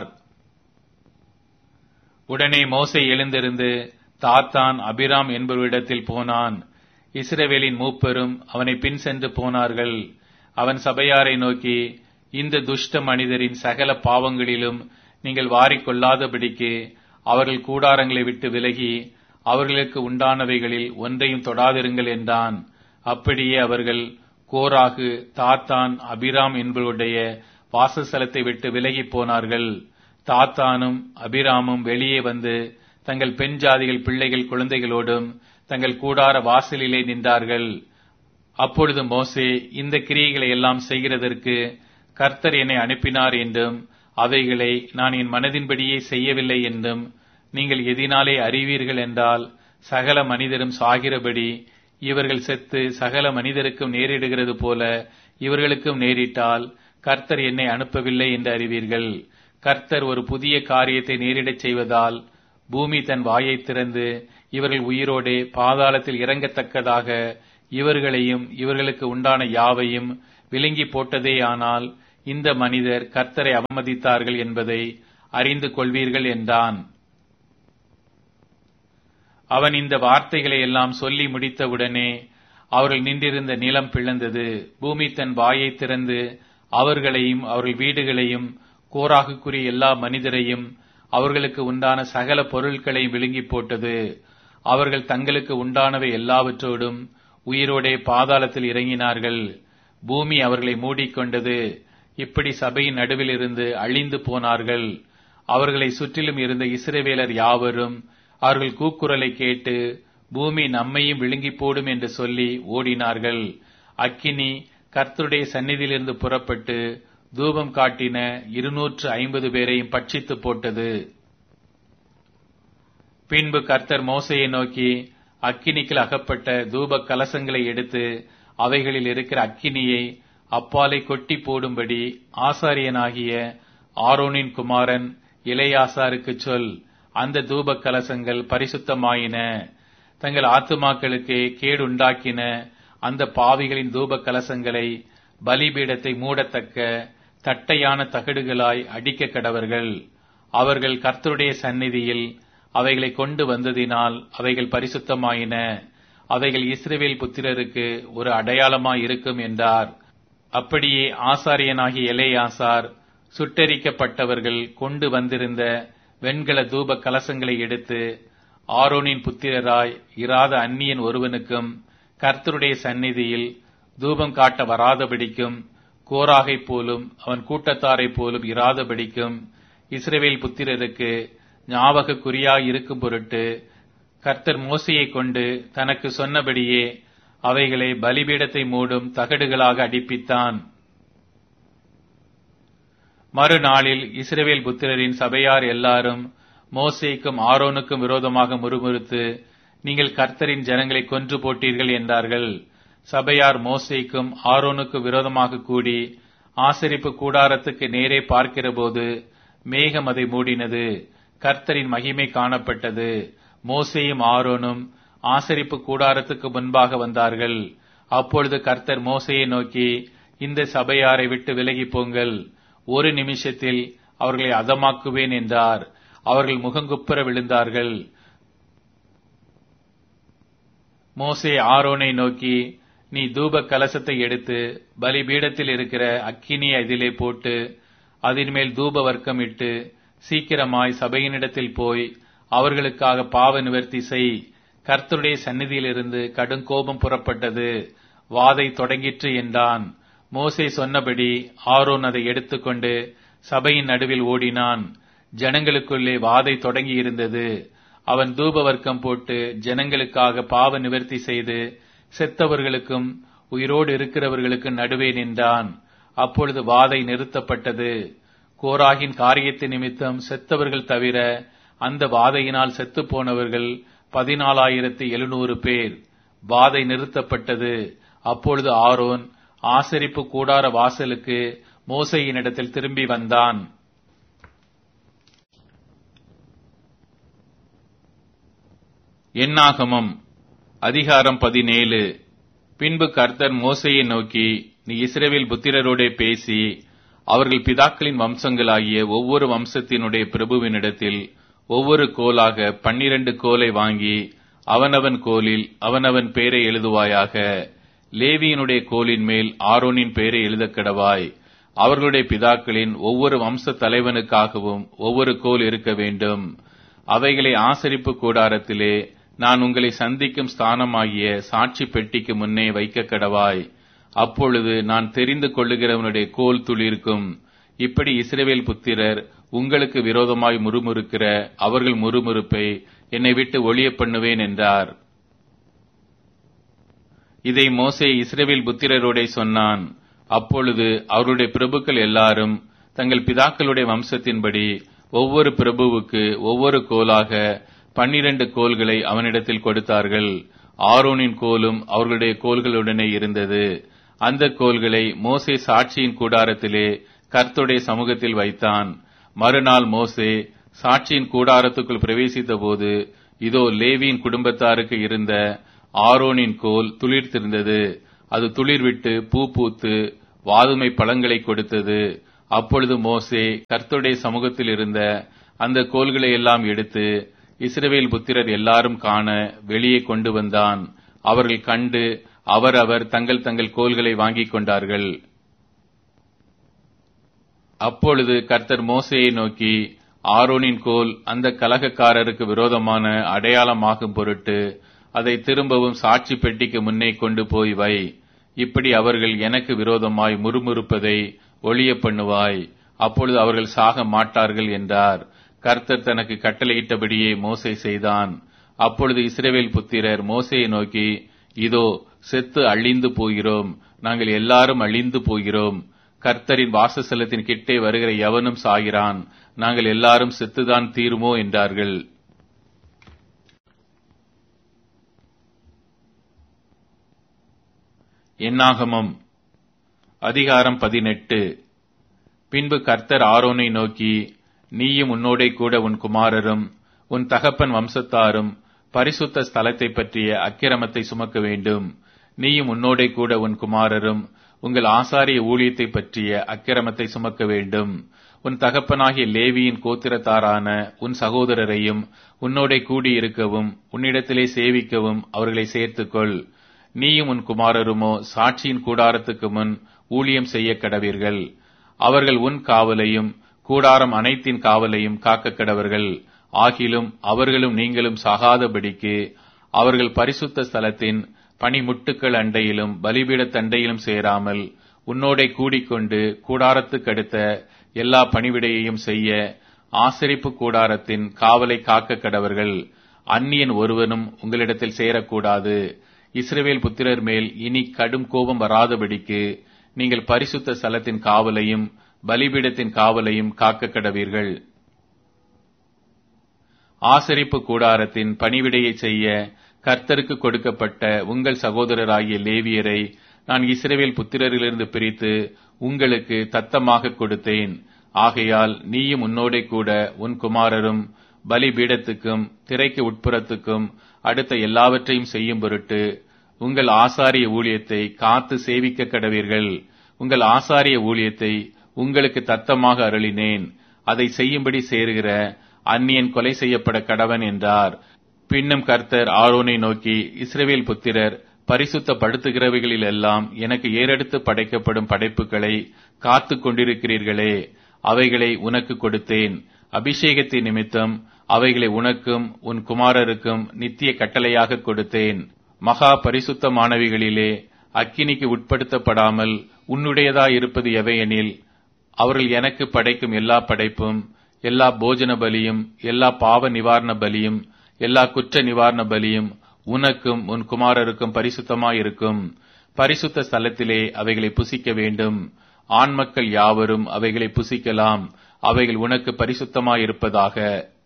உடனே மோசை எழுந்திருந்து தாத்தான் அபிராம் என்பவரிடத்தில் போனான் இஸ்ரவேலின் மூப்பரும் அவனை பின் சென்று போனார்கள் அவன் சபையாரை நோக்கி இந்த துஷ்ட மனிதரின் சகல பாவங்களிலும் நீங்கள் வாரிக்கொள்ளாதபடிக்கு அவர்கள் கூடாரங்களை விட்டு விலகி அவர்களுக்கு உண்டானவைகளில் ஒன்றையும் தொடாதிருங்கள் என்றான் அப்படியே அவர்கள் கோராகு தாத்தான் அபிராம் என்பவருடைய வாசஸ்தலத்தை விட்டு விலகி போனார்கள் தாத்தானும் அபிராமும் வெளியே வந்து தங்கள் பெண் ஜாதிகள் பிள்ளைகள் குழந்தைகளோடும் தங்கள் கூடார வாசலிலே நின்றார்கள் அப்பொழுது மோசே இந்த கிரியைகளை எல்லாம் செய்கிறதற்கு கர்த்தர் என்னை அனுப்பினார் என்றும் அவைகளை நான் என் மனதின்படியே செய்யவில்லை என்றும் நீங்கள் எதினாலே அறிவீர்கள் என்றால் சகல மனிதரும் சாகிறபடி இவர்கள் செத்து சகல மனிதருக்கும் நேரிடுகிறது போல இவர்களுக்கும் நேரிட்டால் கர்த்தர் என்னை அனுப்பவில்லை என்று அறிவீர்கள் கர்த்தர் ஒரு புதிய காரியத்தை நேரிடச் செய்வதால் பூமி தன் வாயை திறந்து இவர்கள் உயிரோடே பாதாளத்தில் இறங்கத்தக்கதாக இவர்களையும் இவர்களுக்கு உண்டான யாவையும் விழுங்கி போட்டதேயானால் இந்த மனிதர் கர்த்தரை அவமதித்தார்கள் என்பதை அறிந்து கொள்வீர்கள் என்றான் அவன் இந்த வார்த்தைகளை எல்லாம் சொல்லி முடித்தவுடனே அவர்கள் நின்றிருந்த நிலம் பிளந்தது பூமி தன் வாயை திறந்து அவர்களையும் அவர்கள் வீடுகளையும் கோராகுக்குரிய எல்லா மனிதரையும் அவர்களுக்கு உண்டான சகல பொருட்களையும் விழுங்கி போட்டது அவர்கள் தங்களுக்கு உண்டானவை எல்லாவற்றோடும் உயிரோடே பாதாளத்தில் இறங்கினார்கள் பூமி அவர்களை மூடிக்கொண்டது இப்படி சபையின் நடுவில் இருந்து அழிந்து போனார்கள் அவர்களை சுற்றிலும் இருந்த இஸ்ரவேலர் யாவரும் அவர்கள் கூக்குரலை கேட்டு பூமி நம்மையும் விழுங்கி போடும் என்று சொல்லி ஓடினார்கள் அக்கினி கர்த்தருடைய சந்நிதியிலிருந்து புறப்பட்டு தூபம் காட்டின இருநூற்று ஐம்பது பேரையும் பட்சித்து போட்டது பின்பு கர்த்தர் மோசையை நோக்கி அக்கினிக்குள் அகப்பட்ட தூப கலசங்களை எடுத்து அவைகளில் இருக்கிற அக்கினியை அப்பாலை கொட்டி போடும்படி ஆசாரியனாகிய ஆரோனின் குமாரன் இளையாசாருக்கு சொல் அந்த தூப கலசங்கள் பரிசுத்தமாயின தங்கள் ஆத்துமாக்களுக்கு கேடுண்டாக்கின அந்த பாவிகளின் தூப கலசங்களை பலிபீடத்தை மூடத்தக்க தட்டையான தகடுகளாய் அடிக்க கடவர்கள் அவர்கள் கர்த்தருடைய சந்நிதியில் அவைகளை கொண்டு வந்ததினால் அவைகள் பரிசுத்தமாயின அவைகள் இஸ்ரேவேல் புத்திரருக்கு ஒரு அடையாளமாய் இருக்கும் என்றார் அப்படியே ஆசாரியனாகிய எலேயாசார் சுட்டரிக்கப்பட்டவர்கள் கொண்டு வந்திருந்த வெண்கல தூப கலசங்களை எடுத்து ஆரோனின் புத்திரராய் இராத அந்நியன் ஒருவனுக்கும் கர்த்தருடைய சந்நிதியில் தூபம் காட்ட வராதபடிக்கும் கோராகை போலும் அவன் கூட்டத்தாரை போலும் இராதபடிக்கும் இஸ்ரேவேல் புத்திரருக்கு ஞாபக குறியாய் இருக்கும் பொருட்டு கர்த்தர் மோசையை கொண்டு தனக்கு சொன்னபடியே அவைகளை பலிபீடத்தை மூடும் தகடுகளாக அடிப்பித்தான் மறுநாளில் இஸ்ரேவேல் புத்திரரின் சபையார் எல்லாரும் மோசேக்கும் ஆரோனுக்கும் விரோதமாக முறுமுறுத்து நீங்கள் கர்த்தரின் ஜனங்களை கொன்று போட்டீர்கள் என்றார்கள் சபையார் மோசேக்கும் ஆரோனுக்கு விரோதமாக கூடி ஆசரிப்பு கூடாரத்துக்கு நேரே பார்க்கிறபோது மேகம் அதை மூடினது கர்த்தரின் மகிமை காணப்பட்டது மோசேயும் ஆரோனும் ஆசரிப்பு கூடாரத்துக்கு முன்பாக வந்தார்கள் அப்பொழுது கர்த்தர் மோசையை நோக்கி இந்த சபையாரை விட்டு விலகி போங்கள் ஒரு நிமிஷத்தில் அவர்களை அதமாக்குவேன் என்றார் அவர்கள் முகங்குப்புற விழுந்தார்கள் மோசே ஆரோனை நோக்கி நீ தூப கலசத்தை எடுத்து பலிபீடத்தில் இருக்கிற அக்கினி அதிலே போட்டு அதன் மேல் தூப வர்க்கம் இட்டு சீக்கிரமாய் சபையினிடத்தில் போய் அவர்களுக்காக பாவ நிவர்த்தி செய் கர்த்தருடைய சந்நிதியிலிருந்து கடும் கோபம் புறப்பட்டது வாதை தொடங்கிற்று என்றான் மோசே சொன்னபடி ஆரோன் அதை எடுத்துக்கொண்டு சபையின் நடுவில் ஓடினான் ஜனங்களுக்குள்ளே வாதை தொடங்கி இருந்தது அவன் தூப வர்க்கம் போட்டு ஜனங்களுக்காக பாவ நிவர்த்தி செய்து செத்தவர்களுக்கும் உயிரோடு இருக்கிறவர்களுக்கு நடுவே நின்றான் அப்பொழுது வாதை நிறுத்தப்பட்டது கோராகின் காரியத்தை நிமித்தம் செத்தவர்கள் தவிர அந்த வாதையினால் செத்து போனவர்கள் பதினாலாயிரத்தி எழுநூறு பேர் வாதை நிறுத்தப்பட்டது அப்பொழுது ஆரோன் ஆசரிப்பு கூடார வாசலுக்கு மோசையினிடத்தில் திரும்பி வந்தான் எண்ணாகமம் அதிகாரம் பதினேழு பின்பு கர்த்தர் மோசையை நோக்கி நீ இஸ்ரேவேல் புத்திரரோடே பேசி அவர்கள் பிதாக்களின் வம்சங்களாகிய ஒவ்வொரு வம்சத்தினுடைய பிரபுவினிடத்தில் ஒவ்வொரு கோலாக பன்னிரண்டு கோலை வாங்கி அவனவன் கோலில் அவனவன் பேரை எழுதுவாயாக லேவியினுடைய கோலின் மேல் ஆரோனின் பேரை எழுதக் கடவாய் அவர்களுடைய பிதாக்களின் ஒவ்வொரு வம்ச தலைவனுக்காகவும் ஒவ்வொரு கோல் இருக்க வேண்டும் அவைகளை ஆசரிப்பு கூடாரத்திலே நான் உங்களை சந்திக்கும் ஸ்தானமாகிய சாட்சி பெட்டிக்கு முன்னே வைக்க கடவாய் அப்பொழுது நான் தெரிந்து கொள்ளுகிறவனுடைய கோல் துளிர்க்கும் இப்படி இஸ்ரேவேல் புத்திரர் உங்களுக்கு விரோதமாய் முறுமுறுக்கிற அவர்கள் முறுமுறுப்பை என்னை விட்டு ஒளிய பண்ணுவேன் என்றார் இதை மோசே இஸ்ரேவேல் புத்திரரோடே சொன்னான் அப்பொழுது அவருடைய பிரபுக்கள் எல்லாரும் தங்கள் பிதாக்களுடைய வம்சத்தின்படி ஒவ்வொரு பிரபுவுக்கு ஒவ்வொரு கோலாக பன்னிரண்டு கோல்களை அவனிடத்தில் கொடுத்தார்கள் ஆரோனின் கோலும் அவர்களுடைய கோல்களுடனே இருந்தது அந்த கோல்களை மோசே சாட்சியின் கூடாரத்திலே கர்த்துடைய சமூகத்தில் வைத்தான் மறுநாள் மோசே சாட்சியின் கூடாரத்துக்குள் பிரவேசித்த போது இதோ லேவியின் குடும்பத்தாருக்கு இருந்த ஆரோனின் கோல் துளிர்த்திருந்தது அது துளிர்விட்டு பூ பூத்து வாதுமை பழங்களை கொடுத்தது அப்பொழுது மோசே கர்த்தருடைய சமூகத்தில் இருந்த அந்த கோல்களை எல்லாம் எடுத்து இஸ்ரவேல் புத்திரர் எல்லாரும் காண வெளியே கொண்டு வந்தான் அவர்கள் கண்டு அவரவர் தங்கள் தங்கள் கோல்களை வாங்கிக் கொண்டார்கள் அப்பொழுது கர்த்தர் மோசையை நோக்கி ஆரோனின் கோல் அந்த கலகக்காரருக்கு விரோதமான அடையாளமாகும் பொருட்டு அதை திரும்பவும் சாட்சி பெட்டிக்கு முன்னே கொண்டு போய் வை இப்படி அவர்கள் எனக்கு விரோதமாய் முறுமுறுப்பதை ஒளிய பண்ணுவாய் அப்பொழுது அவர்கள் சாக மாட்டார்கள் என்றார் கர்த்தர் தனக்கு கட்டளையிட்டபடியே மோசை செய்தான் அப்பொழுது இஸ்ரேவேல் புத்திரர் மோசையை நோக்கி இதோ செத்து அழிந்து போகிறோம் நாங்கள் எல்லாரும் அழிந்து போகிறோம் கர்த்தரின் வாசஸ்தலத்தின் கிட்டே வருகிற எவனும் சாகிறான் நாங்கள் எல்லாரும் செத்துதான் தீருமோ என்றார்கள் என்னாகமம் அதிகாரம் பதினெட்டு பின்பு கர்த்தர் ஆரோனை நோக்கி நீயும் உன்னோடே கூட உன் குமாரரும் உன் தகப்பன் வம்சத்தாரும் பரிசுத்த ஸ்தலத்தை பற்றிய அக்கிரமத்தை சுமக்க வேண்டும் நீயும் உன்னோடே கூட உன் குமாரரும் உங்கள் ஆசாரிய ஊழியத்தை பற்றிய அக்கிரமத்தை சுமக்க வேண்டும் உன் தகப்பனாகிய லேவியின் கோத்திரத்தாரான உன் சகோதரரையும் உன்னோடே கூடியிருக்கவும் உன்னிடத்திலே சேவிக்கவும் அவர்களை சேர்த்துக்கொள் நீயும் உன் குமாரருமோ சாட்சியின் கூடாரத்துக்கு முன் ஊழியம் செய்ய கடவீர்கள் அவர்கள் உன் காவலையும் கூடாரம் அனைத்தின் காவலையும் காக்க கடவர்கள் ஆகிலும் அவர்களும் நீங்களும் சாகாதபடிக்கு அவர்கள் பரிசுத்த ஸ்தலத்தின் பனிமுட்டுக்கள் அண்டையிலும் பலிபீடத் தண்டையிலும் சேராமல் உன்னோடே கூடிக்கொண்டு கூடாரத்துக்கடுத்த எல்லா பணிவிடையையும் செய்ய ஆசரிப்பு கூடாரத்தின் காவலை காக்க கடவர்கள் அந்நியன் ஒருவனும் உங்களிடத்தில் சேரக்கூடாது இஸ்ரவேல் புத்திரர் மேல் இனி கடும் கோபம் வராதபடிக்கு நீங்கள் பரிசுத்த ஸ்தலத்தின் காவலையும் பலிபீடத்தின் காவலையும் காக்க கடவீர்கள் ஆசரிப்பு கூடாரத்தின் பணிவிடையை செய்ய கர்த்தருக்கு கொடுக்கப்பட்ட உங்கள் சகோதரராகிய லேவியரை நான் இஸ்ரவேல் புத்திரரிலிருந்து பிரித்து உங்களுக்கு தத்தமாக கொடுத்தேன் ஆகையால் நீயும் உன்னோடே கூட உன் குமாரரும் பலிபீடத்துக்கும் திரைக்கு உட்புறத்துக்கும் அடுத்த எல்லாவற்றையும் செய்யும் பொருட்டு உங்கள் ஆசாரிய ஊழியத்தை காத்து சேவிக்க கடவீர்கள் உங்கள் ஆசாரிய ஊழியத்தை உங்களுக்கு தத்தமாக அருளினேன் அதை செய்யும்படி சேருகிற அந்நியன் கொலை செய்யப்பட கடவன் என்றார் பின்னும் கர்த்தர் ஆரோனை நோக்கி இஸ்ரவேல் புத்திரர் பரிசுத்த படுத்துகிறவைகளில் எல்லாம் எனக்கு ஏறெடுத்து படைக்கப்படும் படைப்புகளை காத்து கொண்டிருக்கிறீர்களே அவைகளை உனக்கு கொடுத்தேன் அபிஷேகத்தின் நிமித்தம் அவைகளை உனக்கும் உன் குமாரருக்கும் நித்திய கட்டளையாக கொடுத்தேன் மகா பரிசுத்தமானவைகளிலே அக்கினிக்கு உட்படுத்தப்படாமல் உன்னுடையதாயிருப்பது எவையெனில் அவர்கள் எனக்கு படைக்கும் எல்லா படைப்பும் எல்லா போஜன பலியும் எல்லா பாவ நிவாரண பலியும் எல்லா குற்ற நிவாரண பலியும் உனக்கும் உன் குமாரருக்கும் பரிசுத்தமாயிருக்கும் பரிசுத்த ஸ்தலத்திலே அவைகளை புசிக்க வேண்டும் ஆண் மக்கள் யாவரும் அவைகளை புசிக்கலாம் அவைகள் உனக்கு பரிசுத்தமாயிருப்பதாக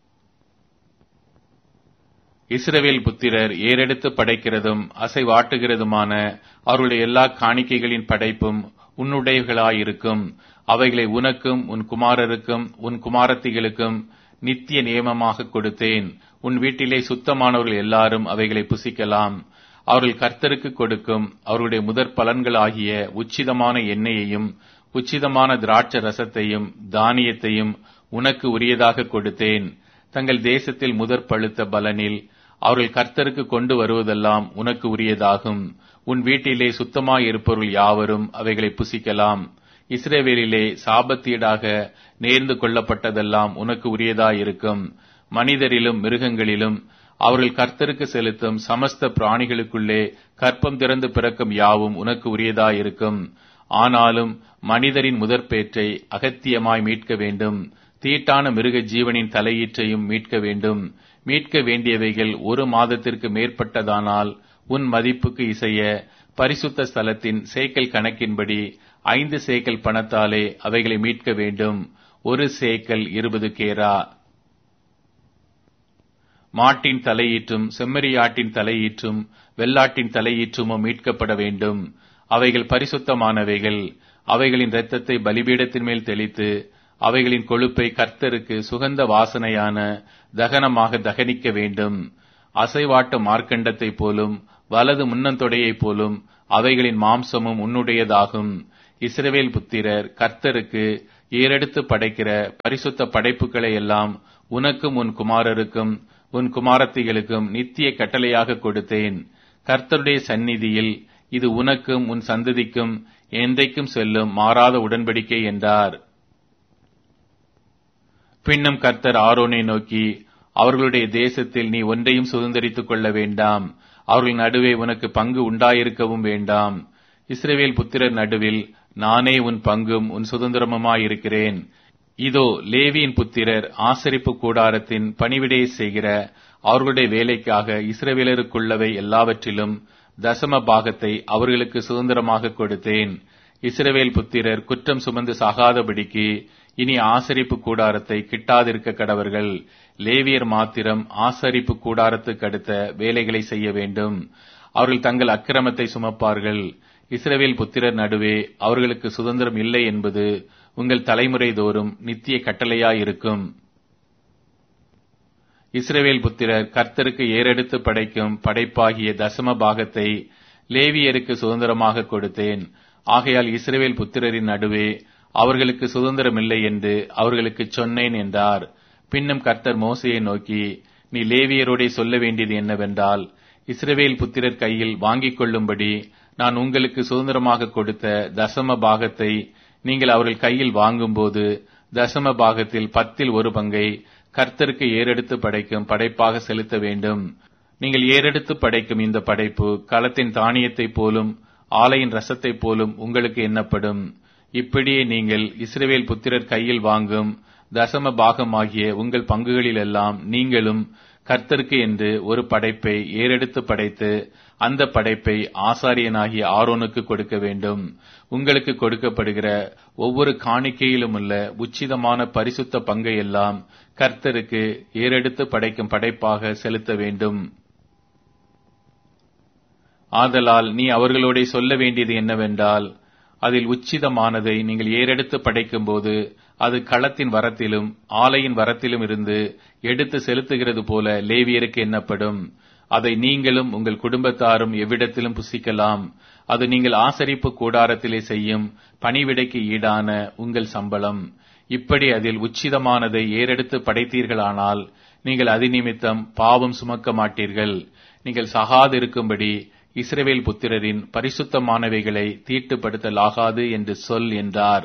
இஸ்ரவேல் புத்திரர் ஏறெடுத்து படைக்கிறதும் அசைவாட்டுகிறதுமான அவருடைய எல்லா காணிக்கைகளின் படைப்பும் உன்னுடையவர்களாயிருக்கும் அவைகளை உனக்கும் உன் குமாரருக்கும் உன் குமாரத்திகளுக்கும் நித்திய நியமமாக கொடுத்தேன் உன் வீட்டிலே சுத்தமானவர்கள் எல்லாரும் அவைகளை புசிக்கலாம் அவர்கள் கர்த்தருக்கு கொடுக்கும் அவருடைய முதற் பலன்களாகிய உச்சிதமான எண்ணெயையும் உச்சிதமான திராட்ச ரசத்தையும் தானியத்தையும் உனக்கு உரியதாக கொடுத்தேன் தங்கள் தேசத்தில் முதற் பழுத்த பலனில் அவர்கள் கர்த்தருக்கு கொண்டு வருவதெல்லாம் உனக்கு உரியதாகும் உன் வீட்டிலே சுத்தமாயிருப்பவர்கள் யாவரும் அவைகளை புசிக்கலாம் இஸ்ரேவேலிலே சாபத்தீடாக நேர்ந்து கொள்ளப்பட்டதெல்லாம் உனக்கு உரியதாயிருக்கும் மனிதரிலும் மிருகங்களிலும் அவர்கள் கர்த்தருக்கு செலுத்தும் சமஸ்த பிராணிகளுக்குள்ளே கற்பம் திறந்து பிறக்கும் யாவும் உனக்கு உரியதாயிருக்கும் ஆனாலும் மனிதரின் முதற்பேற்றை அகத்தியமாய் மீட்க வேண்டும் தீட்டான மிருக ஜீவனின் தலையீற்றையும் மீட்க வேண்டும் மீட்க வேண்டியவைகள் ஒரு மாதத்திற்கு மேற்பட்டதானால் உன் மதிப்புக்கு இசைய பரிசுத்த ஸ்தலத்தின் சேக்கல் கணக்கின்படி ஐந்து சேக்கல் பணத்தாலே அவைகளை மீட்க வேண்டும் ஒரு சேக்கல் இருபது கேரா மாட்டின் தலையீற்றும் செம்மறியாட்டின் தலையீற்றும் வெள்ளாட்டின் தலையீற்றுமும் மீட்கப்பட வேண்டும் அவைகள் பரிசுத்தமானவைகள் அவைகளின் இரத்தத்தை பலிபீடத்தின் மேல் தெளித்து அவைகளின் கொழுப்பை கர்த்தருக்கு சுகந்த வாசனையான தகனமாக தகனிக்க வேண்டும் அசைவாட்டு மார்க்கண்டத்தைப் போலும் வலது முன்னந்தொடையைப் போலும் அவைகளின் மாம்சமும் உன்னுடையதாகும் இஸ்ரவேல் புத்திரர் கர்த்தருக்கு ஏறெடுத்து படைக்கிற பரிசுத்த படைப்புகளை எல்லாம் உனக்கும் உன் குமாரருக்கும் உன் குமாரத்திகளுக்கும் நித்திய கட்டளையாக கொடுத்தேன் கர்த்தருடைய சந்நிதியில் இது உனக்கும் உன் சந்ததிக்கும் என்றைக்கும் செல்லும் மாறாத உடன்படிக்கை என்றார் பின்னும் கர்த்தர் ஆரோனை நோக்கி அவர்களுடைய தேசத்தில் நீ ஒன்றையும் சுதந்திரித்துக் கொள்ள வேண்டாம் அவர்கள் நடுவே உனக்கு பங்கு உண்டாயிருக்கவும் வேண்டாம் இஸ்ரவேல் புத்திரர் நடுவில் நானே உன் பங்கும் உன் சுதந்திரமுமாயிருக்கிறேன் இதோ லேவியின் புத்திரர் ஆசரிப்பு கூடாரத்தின் பணிவிடையை செய்கிற அவர்களுடைய வேலைக்காக இஸ்ரவேலருக்குள்ளவை எல்லாவற்றிலும் தசம பாகத்தை அவர்களுக்கு சுதந்திரமாக கொடுத்தேன் இஸ்ரவேல் புத்திரர் குற்றம் சுமந்து சாகாதபடிக்கு இனி ஆசரிப்பு கூடாரத்தை கிட்டாதிருக்க கடவர்கள் லேவியர் மாத்திரம் ஆசரிப்பு கூடாரத்துக்கு அடுத்த வேலைகளை செய்ய வேண்டும் அவர்கள் தங்கள் அக்கிரமத்தை சுமப்பார்கள் இஸ்ரவேல் புத்திரர் நடுவே அவர்களுக்கு சுதந்திரம் இல்லை என்பது உங்கள் தலைமுறை தோறும் நித்திய கட்டளையாயிருக்கும் இஸ்ரவேல் புத்திரர் கர்த்தருக்கு ஏறெடுத்து படைக்கும் படைப்பாகிய தசம பாகத்தை லேவியருக்கு சுதந்திரமாக கொடுத்தேன் ஆகையால் இஸ்ரவேல் புத்திரரின் நடுவே அவர்களுக்கு சுதந்திரமில்லை என்று அவர்களுக்கு சொன்னேன் என்றார் பின்னும் கர்த்தர் மோசையை நோக்கி நீ லேவியரோடே சொல்ல வேண்டியது என்னவென்றால் இஸ்ரவேல் புத்திரர் கையில் வாங்கிக் கொள்ளும்படி நான் உங்களுக்கு சுதந்திரமாக கொடுத்த தசம பாகத்தை நீங்கள் அவர்கள் கையில் வாங்கும்போது தசம பாகத்தில் பத்தில் ஒரு பங்கை கர்த்தருக்கு ஏறெடுத்து படைக்கும் படைப்பாக செலுத்த வேண்டும் நீங்கள் ஏறெடுத்து படைக்கும் இந்த படைப்பு களத்தின் தானியத்தைப் போலும் ஆலையின் ரசத்தைப் போலும் உங்களுக்கு எண்ணப்படும் இப்படியே நீங்கள் இஸ்ரவேல் புத்திரர் கையில் வாங்கும் தசம பாகமாகிய உங்கள் பங்குகளிலெல்லாம் நீங்களும் கர்த்தருக்கு என்று ஒரு படைப்பை ஏறெடுத்து படைத்து அந்த படைப்பை ஆசாரியனாகிய ஆரோனுக்கு கொடுக்க வேண்டும் உங்களுக்கு கொடுக்கப்படுகிற ஒவ்வொரு காணிக்கையிலும் உள்ள உச்சிதமான பரிசுத்த பங்கை எல்லாம் கர்த்தருக்கு ஏறெடுத்து படைக்கும் படைப்பாக செலுத்த வேண்டும் ஆதலால் நீ அவர்களோட சொல்ல வேண்டியது என்னவென்றால் அதில் உச்சிதமானதை நீங்கள் ஏறெடுத்து படைக்கும்போது அது களத்தின் வரத்திலும் ஆலையின் வரத்திலும் இருந்து எடுத்து செலுத்துகிறது போல லேவியருக்கு எண்ணப்படும் அதை நீங்களும் உங்கள் குடும்பத்தாரும் எவ்விடத்திலும் புசிக்கலாம் அது நீங்கள் ஆசரிப்பு கூடாரத்திலே செய்யும் பணிவிடைக்கு ஈடான உங்கள் சம்பளம் இப்படி அதில் உச்சிதமானதை ஏறெடுத்து படைத்தீர்களானால் நீங்கள் அது நிமித்தம் பாவம் சுமக்க மாட்டீர்கள் நீங்கள் சகாதிருக்கும்படி இஸ்ரவேல் புத்திரரின் பரிசுத்தமானவைகளை தீட்டுப்படுத்தலாகாது என்று சொல் என்றார்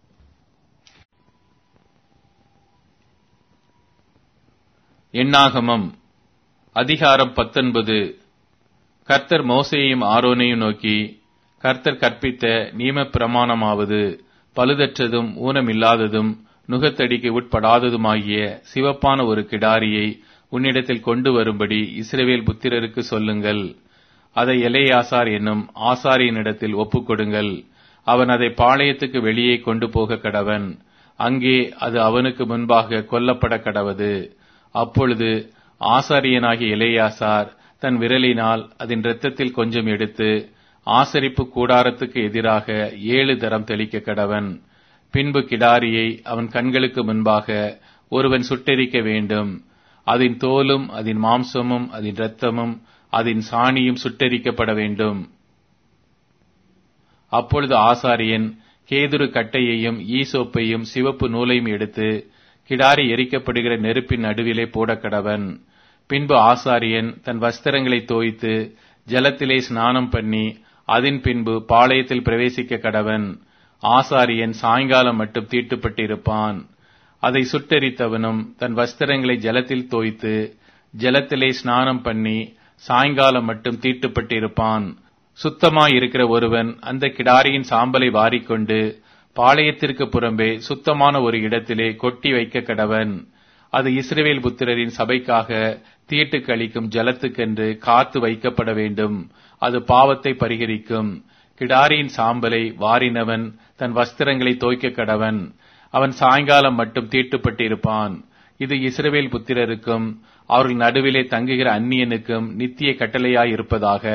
எண்ணாகமம் அதிகாரம் பத்தொன்பது கர்த்தர் மோசையையும் ஆரோனையும் நோக்கி கர்த்தர் கற்பித்த நியம பிரமாணமாவது பழுதற்றதும் ஊனமில்லாததும் நுகத்தடிக்கு உட்படாததுமாகிய சிவப்பான ஒரு கிடாரியை உன்னிடத்தில் கொண்டு வரும்படி இஸ்ரவேல் புத்திரருக்கு சொல்லுங்கள் அதை எலேயாசார் என்னும் ஆசாரியனிடத்தில் ஒப்புக்கொடுங்கள் அவன் அதை பாளையத்துக்கு வெளியே கொண்டு போக கடவன் அங்கே அது அவனுக்கு முன்பாக கொல்லப்பட கடவது அப்பொழுது ஆசாரியனாகிய எலேயாசார் தன் விரலினால் அதன் இரத்தத்தில் கொஞ்சம் எடுத்து ஆசரிப்பு கூடாரத்துக்கு எதிராக ஏழு தரம் தெளிக்க கடவன் பின்பு கிடாரியை அவன் கண்களுக்கு முன்பாக ஒருவன் சுட்டெரிக்க வேண்டும் அதன் தோலும் அதன் மாம்சமும் அதன் இரத்தமும் அதன் சாணியும் சுட்டெரிக்கப்பட வேண்டும் அப்பொழுது ஆசாரியன் கேதுரு கட்டையையும் ஈசோப்பையும் சிவப்பு நூலையும் எடுத்து கிடாரி எரிக்கப்படுகிற நெருப்பின் நடுவிலே போடக்கடவன் பின்பு ஆசாரியன் தன் வஸ்திரங்களை தோய்த்து ஜலத்திலே ஸ்நானம் பண்ணி அதன் பின்பு பாளையத்தில் பிரவேசிக்க கடவன் ஆசாரியன் சாயங்காலம் மட்டும் தீட்டுப்பட்டிருப்பான் அதை சுட்டெரித்தவனும் தன் வஸ்திரங்களை ஜலத்தில் தோய்த்து ஜலத்திலே ஸ்நானம் பண்ணி சாயங்காலம் மட்டும் தீட்டுப்பட்டிருப்பான் சுத்தமாயிருக்கிற ஒருவன் அந்த கிடாரியின் சாம்பலை வாரிக்கொண்டு பாளையத்திற்கு புறம்பே சுத்தமான ஒரு இடத்திலே கொட்டி வைக்க கடவன் அது இஸ்ரேவேல் புத்திரரின் சபைக்காக தீட்டு கழிக்கும் ஜலத்துக்கென்று காத்து வைக்கப்பட வேண்டும் அது பாவத்தை பரிகரிக்கும் கிடாரியின் சாம்பலை வாரினவன் தன் வஸ்திரங்களை தோய்க்க கடவன் அவன் சாயங்காலம் மட்டும் தீட்டுப்பட்டிருப்பான் இது இஸ்ரவேல் புத்திரருக்கும் அவர்கள் நடுவிலே தங்குகிற அந்நியனுக்கும் நித்திய கட்டளையாயிருப்பதாக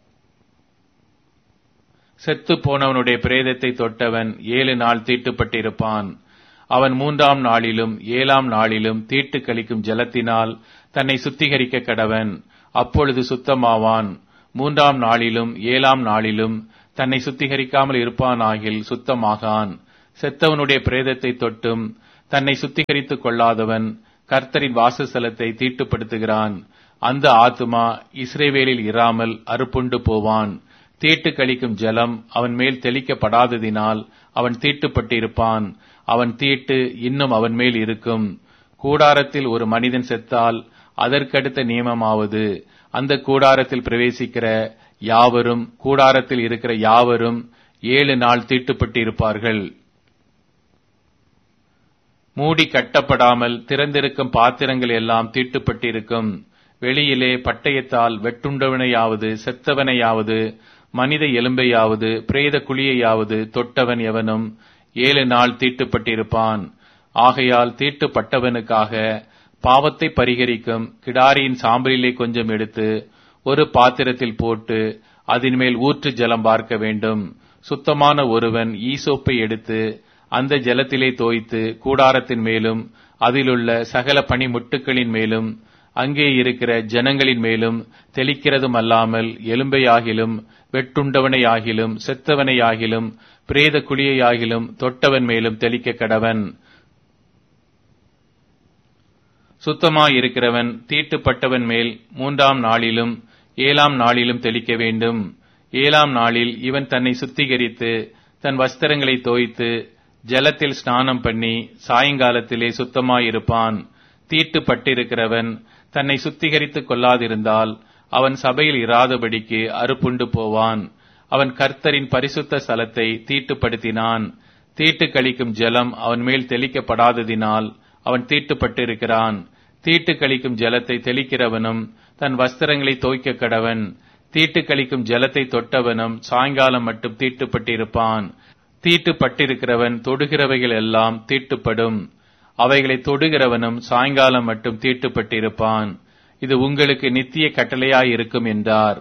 செத்து போனவனுடைய பிரேதத்தை தொட்டவன் ஏழு நாள் தீட்டுப்பட்டிருப்பான் அவன் மூன்றாம் நாளிலும் ஏழாம் நாளிலும் தீட்டு கழிக்கும் ஜலத்தினால் தன்னை சுத்திகரிக்க கடவன் அப்பொழுது சுத்தமாவான் மூன்றாம் நாளிலும் ஏழாம் நாளிலும் தன்னை சுத்திகரிக்காமல் இருப்பானாகில் சுத்தமாகான் செத்தவனுடைய பிரேதத்தை தொட்டும் தன்னை சுத்திகரித்துக் கொள்ளாதவன் கர்த்தரின் வாசஸ்தலத்தை தீட்டுப்படுத்துகிறான் அந்த ஆத்துமா இஸ்ரேவேலில் இராமல் அறுப்புண்டு போவான் தீட்டு கழிக்கும் ஜலம் அவன் மேல் தெளிக்கப்படாததினால் அவன் தீட்டுப்பட்டிருப்பான் அவன் தீட்டு இன்னும் அவன் மேல் இருக்கும் கூடாரத்தில் ஒரு மனிதன் செத்தால் அதற்கடுத்த நியமமாவது அந்த கூடாரத்தில் பிரவேசிக்கிற யாவரும் கூடாரத்தில் இருக்கிற யாவரும் ஏழு நாள் தீட்டுப்பட்டிருப்பார்கள் மூடி கட்டப்படாமல் திறந்திருக்கும் பாத்திரங்கள் எல்லாம் தீட்டுப்பட்டிருக்கும் வெளியிலே பட்டயத்தால் வெட்டுண்டவனையாவது செத்தவனையாவது மனித எலும்பையாவது பிரேத குழியையாவது தொட்டவன் எவனும் ஏழு நாள் தீட்டுப்பட்டிருப்பான் ஆகையால் தீட்டுப்பட்டவனுக்காக பாவத்தை பரிகரிக்கும் கிடாரியின் சாம்பலிலே கொஞ்சம் எடுத்து ஒரு பாத்திரத்தில் போட்டு அதன் மேல் ஊற்று ஜலம் பார்க்க வேண்டும் சுத்தமான ஒருவன் ஈசோப்பை எடுத்து அந்த ஜலத்திலே தோய்த்து கூடாரத்தின் மேலும் அதிலுள்ள சகல பனிமுட்டுக்களின் மேலும் அங்கே இருக்கிற ஜனங்களின் மேலும் தெளிக்கிறதும் அல்லாமல் எலும்பையாகிலும் வெட்டுண்டவனையாகிலும் செத்தவனையாகிலும் பிரேத குழியையாகிலும் தொட்டவன் மேலும் தெளிக்க கடவன் சுத்தமாயிருக்கிறவன் தீட்டுப்பட்டவன் மேல் மூன்றாம் நாளிலும் ஏழாம் நாளிலும் தெளிக்க வேண்டும் ஏழாம் நாளில் இவன் தன்னை சுத்திகரித்து தன் வஸ்திரங்களை தோய்த்து ஜலத்தில் ஸ்நானம் பண்ணி சாயங்காலத்திலே சுத்தமாயிருப்பான் தீட்டுப்பட்டிருக்கிறவன் தன்னை சுத்திகரித்துக் கொள்ளாதிருந்தால் அவன் சபையில் இராதபடிக்கு அறுப்புண்டு போவான் அவன் கர்த்தரின் பரிசுத்த ஸ்தலத்தை தீட்டுப்படுத்தினான் தீட்டு கழிக்கும் ஜலம் அவன் மேல் தெளிக்கப்படாததினால் அவன் தீட்டுப்பட்டிருக்கிறான் தீட்டு கழிக்கும் ஜலத்தை தெளிக்கிறவனும் தன் வஸ்திரங்களை தோய்க்க கடவன் தீட்டு கழிக்கும் ஜலத்தை தொட்டவனும் சாயங்காலம் மட்டும் தீட்டுப்பட்டிருப்பான் தீட்டுப்பட்டிருக்கிறவன் தொடுகிறவைகள் எல்லாம் தீட்டுப்படும் அவைகளை தொடுகிறவனும் சாயங்காலம் மட்டும் தீட்டுப்பட்டிருப்பான் இது உங்களுக்கு நித்திய கட்டளையாயிருக்கும் என்றார்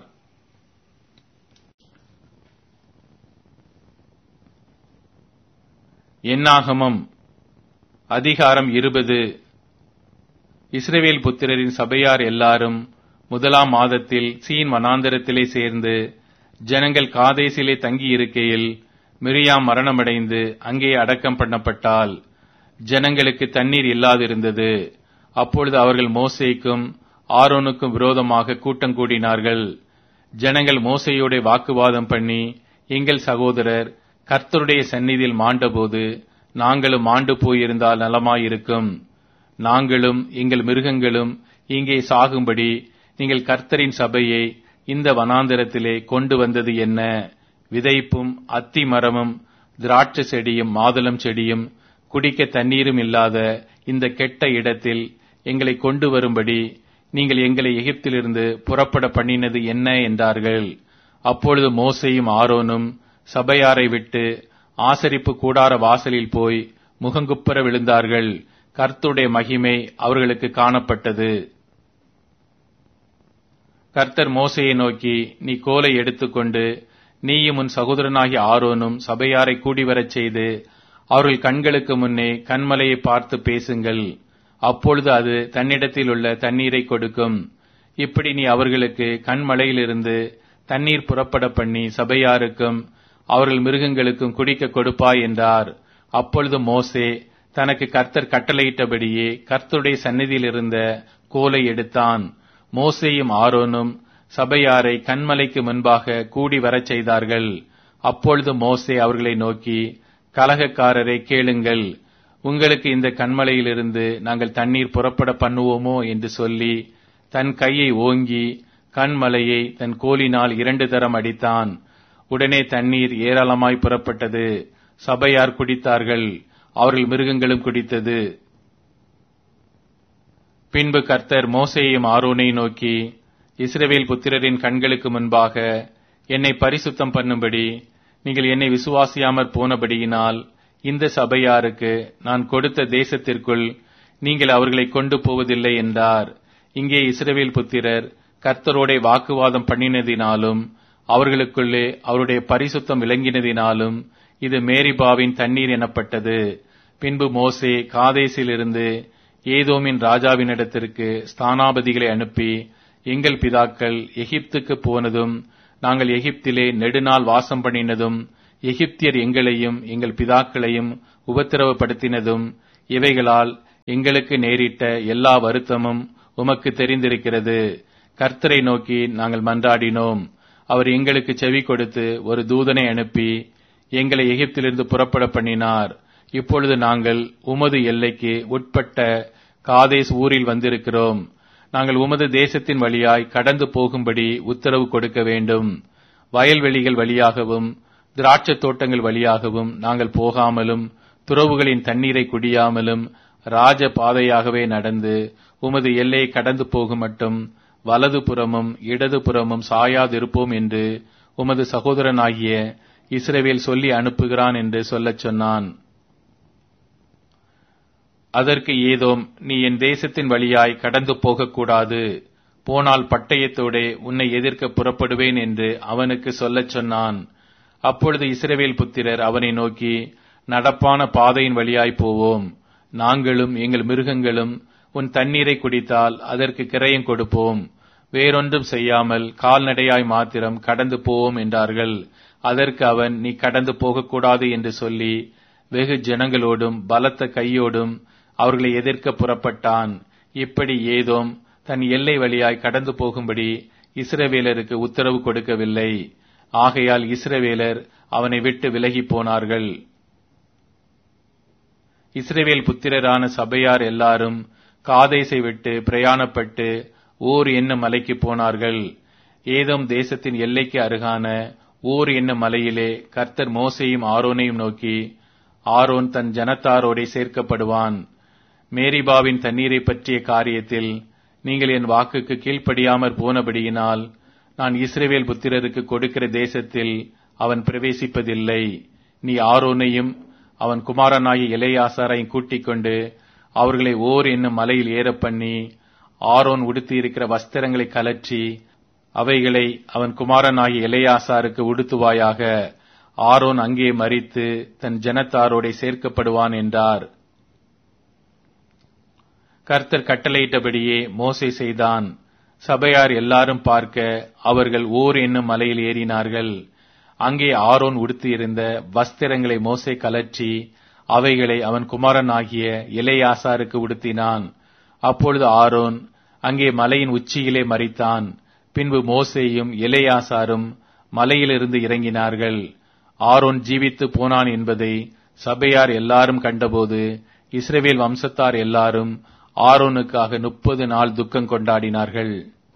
என்னாகமம் அதிகாரம் இருபது இஸ்ரவேல் புத்திரரின் சபையார் எல்லாரும் முதலாம் மாதத்தில் சீன் வனாந்தரத்திலே சேர்ந்து ஜனங்கள் காதேசிலே தங்கி இருக்கையில் மிரியாம் மரணமடைந்து அங்கே அடக்கம் பண்ணப்பட்டால் ஜனங்களுக்கு தண்ணீர் இல்லாதிருந்தது அப்பொழுது அவர்கள் மோசேக்கும் ஆரோனுக்கும் விரோதமாக கூட்டம் கூடினார்கள் ஜனங்கள் மோசையோட வாக்குவாதம் பண்ணி எங்கள் சகோதரர் கர்த்தருடைய சந்நிதியில் மாண்டபோது நாங்களும் மாண்டு போயிருந்தால் நலமாயிருக்கும் நாங்களும் எங்கள் மிருகங்களும் இங்கே சாகும்படி நீங்கள் கர்த்தரின் சபையை இந்த வனாந்தரத்திலே கொண்டு வந்தது என்ன விதைப்பும் அத்தி மரமும் திராட்சை செடியும் மாதுளம் செடியும் குடிக்க தண்ணீரும் இல்லாத இந்த கெட்ட இடத்தில் எங்களை கொண்டு வரும்படி நீங்கள் எங்களை எகிப்திலிருந்து புறப்பட பண்ணினது என்ன என்றார்கள் அப்பொழுது மோசையும் ஆரோனும் சபையாரை விட்டு ஆசரிப்பு கூடார வாசலில் போய் முகங்குப்புற விழுந்தார்கள் கர்த்தருடைய மகிமை அவர்களுக்கு காணப்பட்டது கர்த்தர் மோசையை நோக்கி நீ கோலை எடுத்துக்கொண்டு நீயும் உன் சகோதரனாகிய ஆரோனும் சபையாரை கூடிவரச் செய்து அவர்கள் கண்களுக்கு முன்னே கண்மலையை பார்த்து பேசுங்கள் அப்பொழுது அது தன்னிடத்தில் உள்ள தண்ணீரை கொடுக்கும் இப்படி நீ அவர்களுக்கு கண்மலையிலிருந்து தண்ணீர் புறப்பட பண்ணி சபையாருக்கும் அவர்கள் மிருகங்களுக்கும் குடிக்க கொடுப்பாய் என்றார் அப்பொழுது மோசே தனக்கு கர்த்தர் கட்டளையிட்டபடியே கர்த்தருடைய சந்நிதியில் இருந்த கோலை எடுத்தான் மோசேயும் ஆரோனும் சபையாரை கண்மலைக்கு முன்பாக கூடி வரச் செய்தார்கள் அப்பொழுது மோசே அவர்களை நோக்கி கலகக்காரரை கேளுங்கள் உங்களுக்கு இந்த கண்மலையிலிருந்து நாங்கள் தண்ணீர் புறப்பட பண்ணுவோமோ என்று சொல்லி தன் கையை ஓங்கி கண்மலையை தன் கோலினால் இரண்டு தரம் அடித்தான் உடனே தண்ணீர் ஏராளமாய் புறப்பட்டது சபையார் குடித்தார்கள் அவர்கள் மிருகங்களும் குடித்தது பின்பு கர்த்தர் மோசேயும் ஆரோனை நோக்கி இஸ்ரவேல் புத்திரரின் கண்களுக்கு முன்பாக என்னை பரிசுத்தம் பண்ணும்படி நீங்கள் என்னை விசுவாசியாமற் போனபடியினால் இந்த சபையாருக்கு நான் கொடுத்த தேசத்திற்குள் நீங்கள் அவர்களை கொண்டு போவதில்லை என்றார் இங்கே இஸ்ரவேல் புத்திரர் கர்த்தரோட வாக்குவாதம் பண்ணினதினாலும் அவர்களுக்குள்ளே அவருடைய பரிசுத்தம் விளங்கினதினாலும் இது மேரிபாவின் தண்ணீர் எனப்பட்டது பின்பு மோசே காதேசிலிருந்து ஏதோமின் ராஜாவினிடத்திற்கு ஸ்தானாபதிகளை அனுப்பி எங்கள் பிதாக்கள் எகிப்துக்கு போனதும் நாங்கள் எகிப்திலே நெடுநாள் வாசம் பண்ணினதும் எகிப்தியர் எங்களையும் எங்கள் பிதாக்களையும் உபத்திரவப்படுத்தினதும் இவைகளால் எங்களுக்கு நேரிட்ட எல்லா வருத்தமும் உமக்கு தெரிந்திருக்கிறது கர்த்தரை நோக்கி நாங்கள் மன்றாடினோம் அவர் எங்களுக்கு செவி கொடுத்து ஒரு தூதனை அனுப்பி எங்களை எகிப்திலிருந்து புறப்பட பண்ணினார் இப்பொழுது நாங்கள் உமது எல்லைக்கு உட்பட்ட காதேஸ் ஊரில் வந்திருக்கிறோம் நாங்கள் உமது தேசத்தின் வழியாய் கடந்து போகும்படி உத்தரவு கொடுக்க வேண்டும் வயல்வெளிகள் வழியாகவும் திராட்சத் தோட்டங்கள் வழியாகவும் நாங்கள் போகாமலும் துறவுகளின் தண்ணீரை குடியாமலும் ராஜ பாதையாகவே நடந்து உமது எல்லையை கடந்து போகும் மட்டும் வலது புறமும் இடது புறமும் சாயாதிருப்போம் என்று உமது சகோதரனாகிய இஸ்ரவேல் சொல்லி அனுப்புகிறான் என்று சொல்லச் சொன்னான் அதற்கு ஏதோம் நீ என் தேசத்தின் வழியாய் கடந்து போகக்கூடாது போனால் பட்டயத்தோடே உன்னை எதிர்க்க புறப்படுவேன் என்று அவனுக்கு சொல்லச் சொன்னான் அப்பொழுது இஸ்ரவேல் புத்திரர் அவனை நோக்கி நடப்பான பாதையின் வழியாய் போவோம் நாங்களும் எங்கள் மிருகங்களும் உன் தண்ணீரை குடித்தால் அதற்கு கிரயம் கொடுப்போம் வேறொன்றும் செய்யாமல் கால்நடையாய் மாத்திரம் கடந்து போவோம் என்றார்கள் அதற்கு அவன் நீ கடந்து போகக்கூடாது என்று சொல்லி வெகு ஜனங்களோடும் பலத்த கையோடும் அவர்களை எதிர்க்க புறப்பட்டான் இப்படி ஏதோம் தன் எல்லை வழியாய் கடந்து போகும்படி இஸ்ரவேலருக்கு உத்தரவு கொடுக்கவில்லை ஆகையால் இஸ்ரவேலர் அவனை விட்டு விலகி போனார்கள் இஸ்ரவேல் புத்திரரான சபையார் எல்லாரும் காதேசை விட்டு பிரயாணப்பட்டு ஊர் என்னும் மலைக்கு போனார்கள் ஏதோம் தேசத்தின் எல்லைக்கு அருகான ஊர் என்னும் மலையிலே கர்த்தர் மோசையும் ஆரோனையும் நோக்கி ஆரோன் தன் ஜனத்தாரோடே சேர்க்கப்படுவான் மேரிபாவின் தண்ணீரை பற்றிய காரியத்தில் நீங்கள் என் வாக்குக்கு கீழ்ப்படியாமற் போனபடியினால் நான் இஸ்ரேவேல் புத்திரருக்கு கொடுக்கிற தேசத்தில் அவன் பிரவேசிப்பதில்லை நீ ஆரோனையும் அவன் குமாரனாகிய இளையாசாரையும் கூட்டிக் கொண்டு அவர்களை ஓர் என்னும் மலையில் ஏறப் பண்ணி ஆரோன் உடுத்தியிருக்கிற வஸ்திரங்களை கலற்றி அவைகளை அவன் குமாரனாகிய இளையாசாருக்கு உடுத்துவாயாக ஆரோன் அங்கே மறித்து தன் ஜனத்தாரோடே சேர்க்கப்படுவான் என்றார் கர்த்தர் கட்டளையிட்டபடியே மோசே செய்தான் சபையார் எல்லாரும் பார்க்க அவர்கள் ஓர் என்னும் மலையில் ஏறினார்கள் அங்கே ஆரோன் உடுத்தியிருந்த வஸ்திரங்களை மோசே கலற்றி அவைகளை அவன் குமாரனாகிய இளையாசாருக்கு உடுத்தினான் அப்பொழுது ஆரோன் அங்கே மலையின் உச்சியிலே மறித்தான் பின்பு மோசேயும் இளையாசாரும் மலையிலிருந்து இறங்கினார்கள் ஆரோன் ஜீவித்து போனான் என்பதை சபையார் எல்லாரும் கண்டபோது இஸ்ரவேல் வம்சத்தார் எல்லாரும் ஆரோனுக்காக முப்பது நாள் துக்கம் கொண்டாடினார்கள்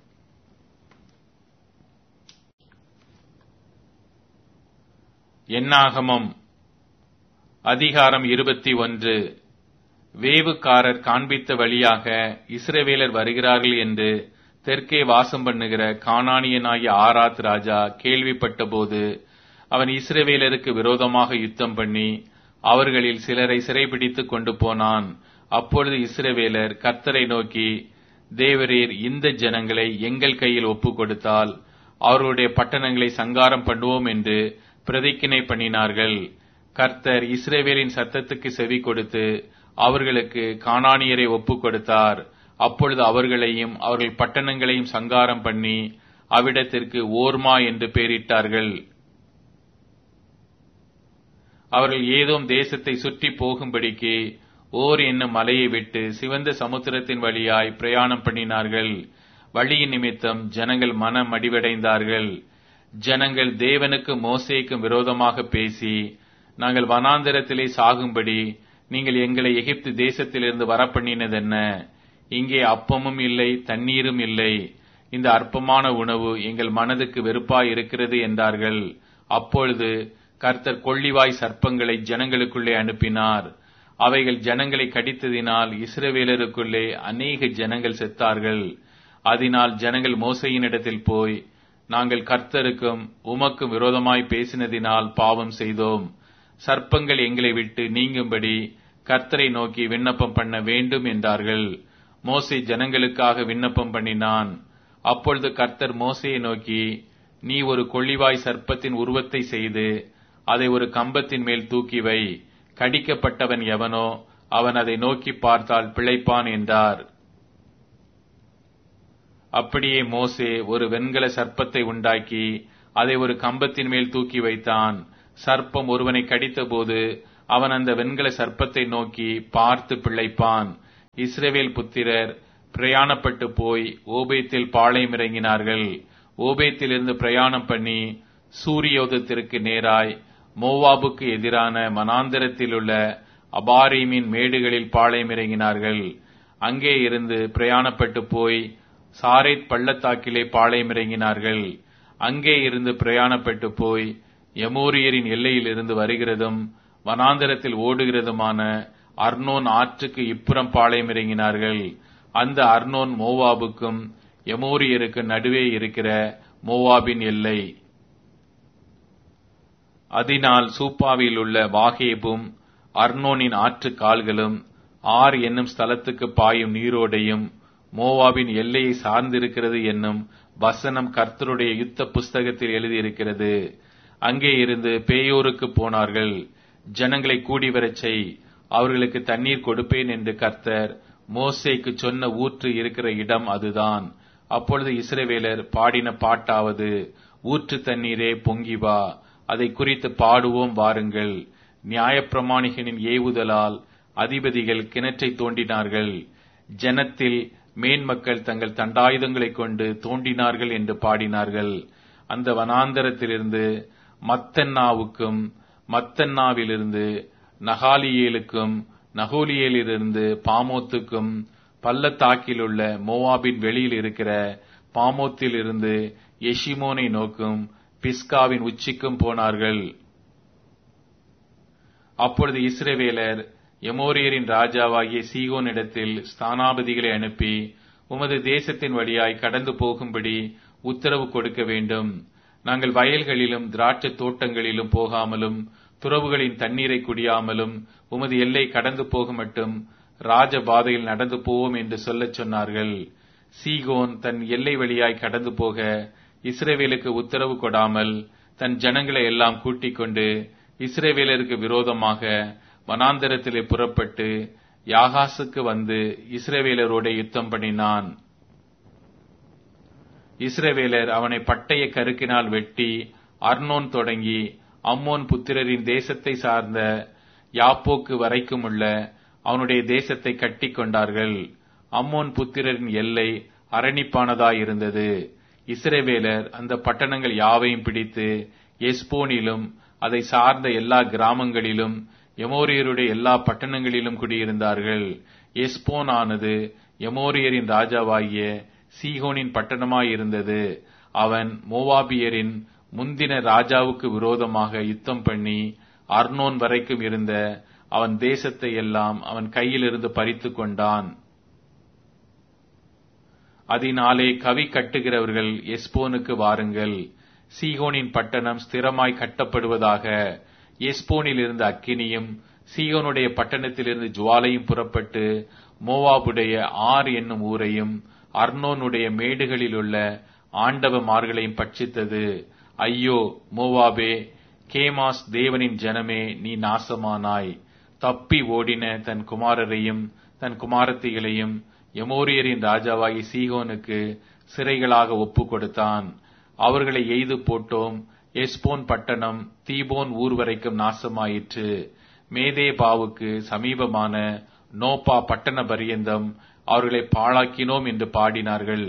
என்னாகமம் அதிகாரம் இருபத்தி ஒன்று வேவுக்காரர் காண்பித்த வழியாக இஸ்ரவேலர் வருகிறார்கள் என்று தெற்கே வாசம் பண்ணுகிற கானானியனாகிய ஆராத் ராஜா கேள்விப்பட்டபோது அவன் இஸ்ரவேலருக்கு விரோதமாக யுத்தம் பண்ணி அவர்களில் சிலரை சிறைபிடித்துக் கொண்டு போனான் அப்பொழுது இஸ்ரவேலர் கர்த்தரை நோக்கி தேவரீர் இந்த ஜனங்களை எங்கள் கையில் ஒப்பு கொடுத்தால் அவர்களுடைய பட்டணங்களை சங்காரம் பண்ணுவோம் என்று பிரதிக்கினை பண்ணினார்கள் கர்த்தர் இஸ்ரேவேலின் சத்தத்துக்கு செவி கொடுத்து அவர்களுக்கு கானானியரை ஒப்பு கொடுத்தார் அப்பொழுது அவர்களையும் அவர்கள் பட்டணங்களையும் சங்காரம் பண்ணி அவ்விடத்திற்கு ஓர்மா என்று பெயரிட்டார்கள் அவர்கள் ஏதோம் தேசத்தை சுற்றி போகும்படிக்கு ஓர் என்னும் மலையை விட்டு சிவந்த சமுத்திரத்தின் வழியாய் பிரயாணம் பண்ணினார்கள் வழியின் நிமித்தம் ஜனங்கள் மனம் அடிவடைந்தார்கள் ஜனங்கள் தேவனுக்கு மோசேக்கும் விரோதமாக பேசி நாங்கள் வனாந்திரத்திலே சாகும்படி நீங்கள் எங்களை எகிப்து தேசத்திலிருந்து வரப்பண்ணினதென்ன இங்கே அப்பமும் இல்லை தண்ணீரும் இல்லை இந்த அற்பமான உணவு எங்கள் மனதுக்கு வெறுப்பாய் இருக்கிறது என்றார்கள் அப்பொழுது கர்த்தர் கொள்ளிவாய் சர்ப்பங்களை ஜனங்களுக்குள்ளே அனுப்பினார் அவைகள் ஜனங்களை கடித்ததினால் இஸ்ரவேலருக்குள்ளே அநேக ஜனங்கள் செத்தார்கள் அதனால் ஜனங்கள் மோசையினிடத்தில் போய் நாங்கள் கர்த்தருக்கும் உமக்கும் விரோதமாய் பேசினதினால் பாவம் செய்தோம் சர்ப்பங்கள் எங்களை விட்டு நீங்கும்படி கர்த்தரை நோக்கி விண்ணப்பம் பண்ண வேண்டும் என்றார்கள் மோசே ஜனங்களுக்காக விண்ணப்பம் பண்ணினான் அப்பொழுது கர்த்தர் மோசையை நோக்கி நீ ஒரு கொள்ளிவாய் சர்ப்பத்தின் உருவத்தை செய்து அதை ஒரு கம்பத்தின் மேல் தூக்கி வை கடிக்கப்பட்டவன் எவனோ அவன் அதை நோக்கி பார்த்தால் பிழைப்பான் என்றார் அப்படியே மோசே ஒரு வெண்கல சர்ப்பத்தை உண்டாக்கி அதை ஒரு கம்பத்தின் மேல் தூக்கி வைத்தான் சர்ப்பம் ஒருவனை கடித்தபோது அவன் அந்த வெண்கல சர்ப்பத்தை நோக்கி பார்த்து பிழைப்பான் இஸ்ரவேல் புத்திரர் பிரயாணப்பட்டு போய் ஓபேத்தில் பாளையம் இறங்கினார்கள் ஓபேத்திலிருந்து பிரயாணம் பண்ணி சூரியோதத்திற்கு நேராய் மோவாபுக்கு எதிரான மனாந்தரத்தில் உள்ள அபாரீமின் மேடுகளில் பாளையம் இறங்கினார்கள் அங்கே இருந்து பிரயாணப்பட்டு போய் சாரேத் பள்ளத்தாக்கிலே பாளையம் இறங்கினார்கள் அங்கே இருந்து பிரயாணப்பட்டு போய் எமோரியரின் எல்லையில் இருந்து வருகிறதும் வனாந்தரத்தில் ஓடுகிறதுமான அர்னோன் ஆற்றுக்கு இப்புறம் பாளையம் இறங்கினார்கள் அந்த அர்னோன் மோவாபுக்கும் எமோரியருக்கு நடுவே இருக்கிற மோவாபின் எல்லை அதனால் சூப்பாவில் உள்ள வாகேபும் அர்னோனின் ஆற்று கால்களும் ஆர் என்னும் ஸ்தலத்துக்கு பாயும் நீரோடையும் மோவாபின் எல்லையை சார்ந்திருக்கிறது என்னும் வசனம் கர்த்தருடைய யுத்த புஸ்தகத்தில் எழுதியிருக்கிறது அங்கே இருந்து பேயோருக்கு போனார்கள் ஜனங்களை கூடி வரச் செய் அவர்களுக்கு தண்ணீர் கொடுப்பேன் என்று கர்த்தர் மோசேக்கு சொன்ன ஊற்று இருக்கிற இடம் அதுதான் அப்பொழுது இஸ்ரவேலர் பாடின பாட்டாவது ஊற்று தண்ணீரே பொங்கி வா அதை குறித்து பாடுவோம் வாருங்கள் நியாயப்பிரமாணிகனின் ஏவுதலால் அதிபதிகள் கிணற்றை தோண்டினார்கள் ஜனத்தில் மேன்மக்கள் தங்கள் தண்டாயுதங்களைக் கொண்டு தோண்டினார்கள் என்று பாடினார்கள் அந்த வனாந்தரத்திலிருந்து மத்தன்னாவுக்கும் மத்தன்னாவிலிருந்து நகாலியேலுக்கும் நகோலியேலிருந்து பாமோத்துக்கும் பள்ளத்தாக்கிலுள்ள மோவாபின் வெளியில் இருக்கிற பாமோத்தில் இருந்து எஷிமோனை நோக்கும் பிஸ்காவின் உச்சிக்கும் போனார்கள் அப்பொழுது இஸ்ரவேலர் எமோரியரின் ராஜாவாகிய சீகோனிடத்தில் ஸ்தானாபதிகளை அனுப்பி உமது தேசத்தின் வழியாய் கடந்து போகும்படி உத்தரவு கொடுக்க வேண்டும் நாங்கள் வயல்களிலும் திராட்சை தோட்டங்களிலும் போகாமலும் துறவுகளின் தண்ணீரை குடியாமலும் உமது எல்லை கடந்து போக மட்டும் ராஜபாதையில் நடந்து போவோம் என்று சொல்லச் சொன்னார்கள் சீகோன் தன் எல்லை வழியாய் கடந்து போக இஸ்ரேவேலுக்கு உத்தரவு கொடாமல் தன் ஜனங்களை எல்லாம் கூட்டிக் கொண்டு இஸ்ரேவேலருக்கு விரோதமாக வனாந்தரத்திலே புறப்பட்டு யாகாசுக்கு வந்து இஸ்ரேவேலரோட யுத்தம் பண்ணினான் இஸ்ரவேலர் அவனை பட்டய கருக்கினால் வெட்டி அர்னோன் தொடங்கி அம்மோன் புத்திரரின் தேசத்தை சார்ந்த யாப்போக்கு வரைக்கும் உள்ள அவனுடைய தேசத்தை கட்டிக் கொண்டார்கள் அம்மோன் புத்திரரின் எல்லை அரணிப்பானதாயிருந்தது இஸ்ரவேலர் அந்த பட்டணங்கள் யாவையும் பிடித்து எஸ்போனிலும் அதை சார்ந்த எல்லா கிராமங்களிலும் எமோரியருடைய எல்லா பட்டணங்களிலும் குடியிருந்தார்கள் எஸ்போன் ஆனது எமோரியரின் ராஜாவாகிய சீகோனின் பட்டணமாயிருந்தது அவன் மோவாபியரின் முந்தின ராஜாவுக்கு விரோதமாக யுத்தம் பண்ணி அர்னோன் வரைக்கும் இருந்த அவன் தேசத்தை எல்லாம் அவன் கையிலிருந்து பறித்து கொண்டான் அதனாலே கவி கட்டுகிறவர்கள் எஸ்போனுக்கு வாருங்கள் சீகோனின் பட்டணம் ஸ்திரமாய் கட்டப்படுவதாக எஸ்போனில் இருந்த அக்கினியும் சீகோனுடைய பட்டணத்திலிருந்து ஜுவாலையும் புறப்பட்டு மோவாபுடைய ஆர் என்னும் ஊரையும் அர்னோனுடைய மேடுகளில் உள்ள ஆண்டவமார்களையும் பட்சித்தது ஐயோ மோவாபே கேமாஸ் தேவனின் ஜனமே நீ நாசமானாய் தப்பி ஓடின தன் குமாரரையும் தன் குமாரத்திகளையும் எமோரியரின் ராஜாவாகி சீகோனுக்கு சிறைகளாக ஒப்பு கொடுத்தான் அவர்களை எய்து போட்டோம் எஸ்போன் பட்டணம் தீபோன் ஊர் வரைக்கும் நாசமாயிற்று மேதேபாவுக்கு சமீபமான நோப்பா பட்டண பரியந்தம் அவர்களை பாழாக்கினோம் என்று பாடினார்கள்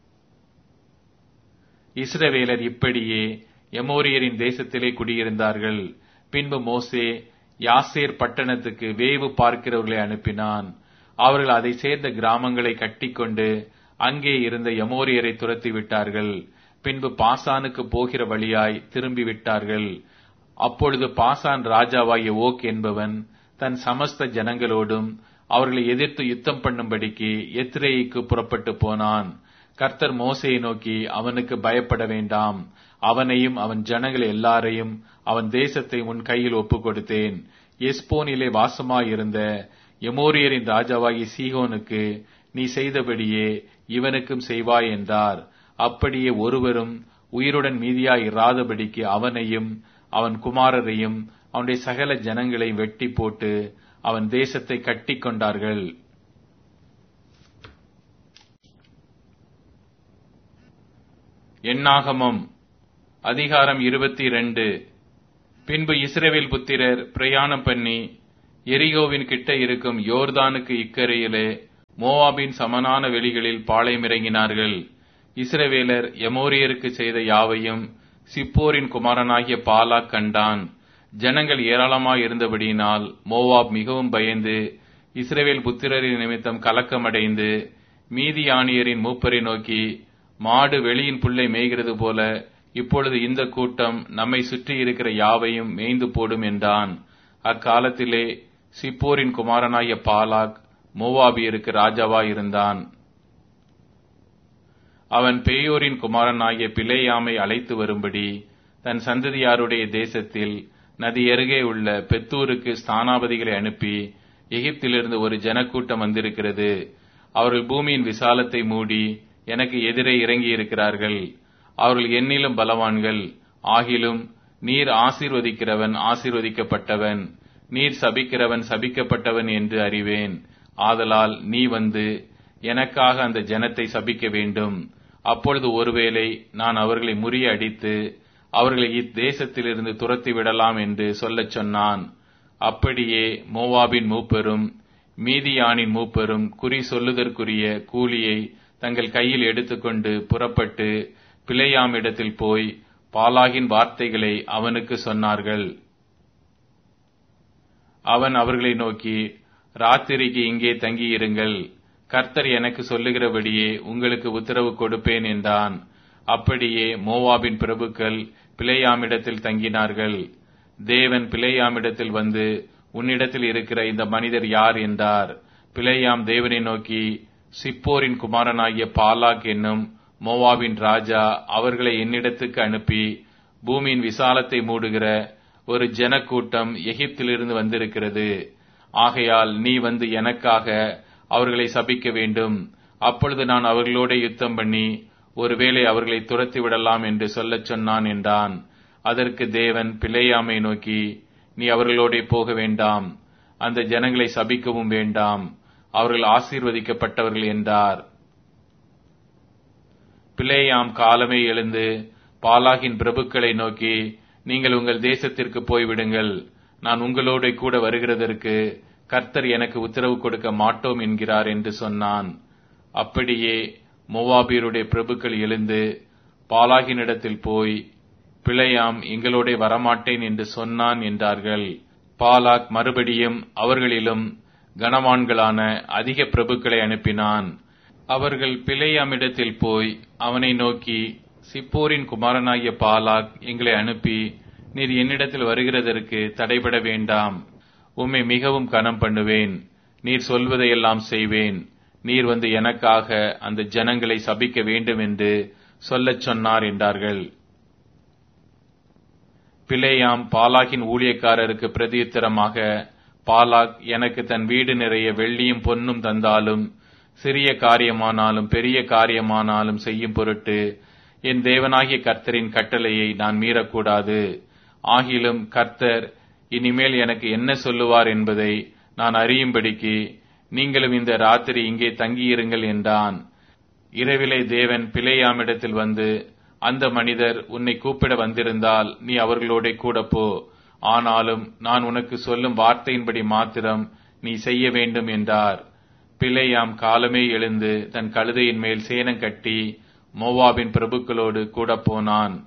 இஸ்ரவேலர் இப்படியே எமோரியரின் தேசத்திலே குடியிருந்தார்கள் பின்பு மோசே யாசேர் பட்டணத்துக்கு வேவு பார்க்கிறவர்களை அனுப்பினான் அவர்கள் அதை சேர்ந்த கிராமங்களை கட்டிக்கொண்டு அங்கே இருந்த எமோரியரை துரத்தி விட்டார்கள் பின்பு பாசானுக்கு போகிற வழியாய் திரும்பி விட்டார்கள் அப்பொழுது பாசான் ராஜாவாகிய ஓக் என்பவன் தன் சமஸ்த ஜனங்களோடும் அவர்களை எதிர்த்து யுத்தம் பண்ணும்படிக்கு எத்ரேயிக்கு புறப்பட்டு போனான் கர்த்தர் மோசையை நோக்கி அவனுக்கு பயப்பட வேண்டாம் அவனையும் அவன் ஜனங்கள் எல்லாரையும் அவன் தேசத்தை உன் கையில் ஒப்புக் கொடுத்தேன் எஸ்போனிலே வாசமாயிருந்த எமோரியரின் ராஜாவாகி சீகோனுக்கு நீ செய்தபடியே இவனுக்கும் செய்வாய் என்றார் அப்படியே ஒருவரும் உயிருடன் மீதியாய் இராதபடிக்கு அவனையும் அவன் குமாரரையும் அவனுடைய சகல ஜனங்களை வெட்டி போட்டு அவன் தேசத்தை கட்டிக் கொண்டார்கள் எண்ணாகமம் அதிகாரம் இருபத்தி இரண்டு பின்பு இஸ்ரவேல் புத்திரர் பிரயாணம் பண்ணி எரிகோவின் கிட்ட இருக்கும் யோர்தானுக்கு இக்கரையிலே மோவாபின் சமனான வெளிகளில் பாளையமிறங்கினார்கள் இஸ்ரவேலர் எமோரியருக்கு செய்த யாவையும் சிப்போரின் குமாரனாகிய பாலாக் கண்டான் ஜனங்கள் ஏராளமாய் இருந்தபடியினால் மோவாப் மிகவும் பயந்து இஸ்ரவேல் புத்திரரின் நிமித்தம் கலக்கமடைந்து மீதியானியரின் மூப்பரை நோக்கி மாடு வெளியின் புல்லை மேய்கிறது போல இப்பொழுது இந்த கூட்டம் நம்மை சுற்றி இருக்கிற யாவையும் மேய்ந்து போடும் என்றான் அக்காலத்திலே சிப்போரின் குமாரனாகிய பாலாக் மோவாபியருக்கு ராஜாவாய் இருந்தான் அவன் பேயோரின் குமாரனாகிய பிளேயாமை அழைத்து வரும்படி தன் சந்ததியாருடைய தேசத்தில் நதி அருகே உள்ள பெத்தூருக்கு ஸ்தானாபதிகளை அனுப்பி எகிப்திலிருந்து ஒரு ஜனக்கூட்டம் வந்திருக்கிறது அவர்கள் பூமியின் விசாலத்தை மூடி எனக்கு எதிரே இறங்கி இருக்கிறார்கள் அவர்கள் என்னிலும் பலவான்கள் ஆகிலும் நீர் ஆசீர்வதிக்கிறவன் ஆசீர்வதிக்கப்பட்டவன் நீர் சபிக்கிறவன் சபிக்கப்பட்டவன் என்று அறிவேன் ஆதலால் நீ வந்து எனக்காக அந்த ஜனத்தை சபிக்க வேண்டும் அப்பொழுது ஒருவேளை நான் அவர்களை முறிய அடித்து அவர்களை இத்தேசத்திலிருந்து துரத்தி விடலாம் என்று சொல்லச் சொன்னான் அப்படியே மோவாபின் மூப்பரும் மீதியானின் மூப்பரும் குறி சொல்லுதற்குரிய கூலியை தங்கள் கையில் எடுத்துக்கொண்டு புறப்பட்டு பிழையாமிடத்தில் போய் பாலாகின் வார்த்தைகளை அவனுக்கு சொன்னார்கள் அவன் அவர்களை நோக்கி ராத்திரிக்கு இங்கே தங்கியிருங்கள் கர்த்தர் எனக்கு சொல்லுகிறபடியே உங்களுக்கு உத்தரவு கொடுப்பேன் என்றான் அப்படியே மோவாபின் பிரபுக்கள் பிழையாமிடத்தில் தங்கினார்கள் தேவன் பிழையாமிடத்தில் வந்து உன்னிடத்தில் இருக்கிற இந்த மனிதர் யார் என்றார் பிழையாம் தேவனை நோக்கி சிப்போரின் குமாரனாகிய பாலாக் என்னும் மோவாவின் ராஜா அவர்களை என்னிடத்துக்கு அனுப்பி பூமியின் விசாலத்தை மூடுகிற ஒரு ஜனக்கூட்டம் எகிப்திலிருந்து வந்திருக்கிறது ஆகையால் நீ வந்து எனக்காக அவர்களை சபிக்க வேண்டும் அப்பொழுது நான் அவர்களோட யுத்தம் பண்ணி ஒருவேளை அவர்களை துரத்தி விடலாம் என்று சொல்லச் சொன்னான் என்றான் அதற்கு தேவன் பிழையாமை நோக்கி நீ அவர்களோட போக வேண்டாம் அந்த ஜனங்களை சபிக்கவும் வேண்டாம் அவர்கள் ஆசீர்வதிக்கப்பட்டவர்கள் என்றார் பிளேயாம் காலமே எழுந்து பாலாகின் பிரபுக்களை நோக்கி நீங்கள் உங்கள் தேசத்திற்கு போய்விடுங்கள் நான் உங்களோட கூட வருகிறதற்கு கர்த்தர் எனக்கு உத்தரவு கொடுக்க மாட்டோம் என்கிறார் என்று சொன்னான் அப்படியே மோவாபியருடைய பிரபுக்கள் எழுந்து பாலாகினிடத்தில் போய் பிழையாம் எங்களோட வரமாட்டேன் என்று சொன்னான் என்றார்கள் பாலாக் மறுபடியும் அவர்களிலும் கனவான்களான அதிக பிரபுக்களை அனுப்பினான் அவர்கள் பிழையாமிடத்தில் போய் அவனை நோக்கி சிப்போரின் குமாரனாகிய பாலாக் எங்களை அனுப்பி நீர் என்னிடத்தில் வருகிறதற்கு தடைபட வேண்டாம் உம்மை மிகவும் கனம் பண்ணுவேன் நீர் சொல்வதையெல்லாம் செய்வேன் நீர் வந்து எனக்காக அந்த ஜனங்களை சபிக்க வேண்டும் என்று சொல்லச் சொன்னார் என்றார்கள் பிளேயாம் பாலாகின் ஊழியக்காரருக்கு பிரதியுத்தரமாக பாலாக் எனக்கு தன் வீடு நிறைய வெள்ளியும் பொன்னும் தந்தாலும் சிறிய காரியமானாலும் பெரிய காரியமானாலும் செய்யும் பொருட்டு என் தேவனாகிய கர்த்தரின் கட்டளையை நான் மீறக்கூடாது ஆகிலும் கர்த்தர் இனிமேல் எனக்கு என்ன சொல்லுவார் என்பதை நான் அறியும்படிக்கு நீங்களும் இந்த ராத்திரி இங்கே தங்கியிருங்கள் என்றான் இரவிலே தேவன் பிழையாமிடத்தில் வந்து அந்த மனிதர் உன்னை கூப்பிட வந்திருந்தால் நீ அவர்களோட கூட போ ஆனாலும் நான் உனக்கு சொல்லும் வார்த்தையின்படி மாத்திரம் நீ செய்ய வேண்டும் என்றார் பிழையாம் காலமே எழுந்து தன் கழுதையின் மேல் சேனம் கட்டி மோவாபின் பிரபுக்களோடு கூட போனான்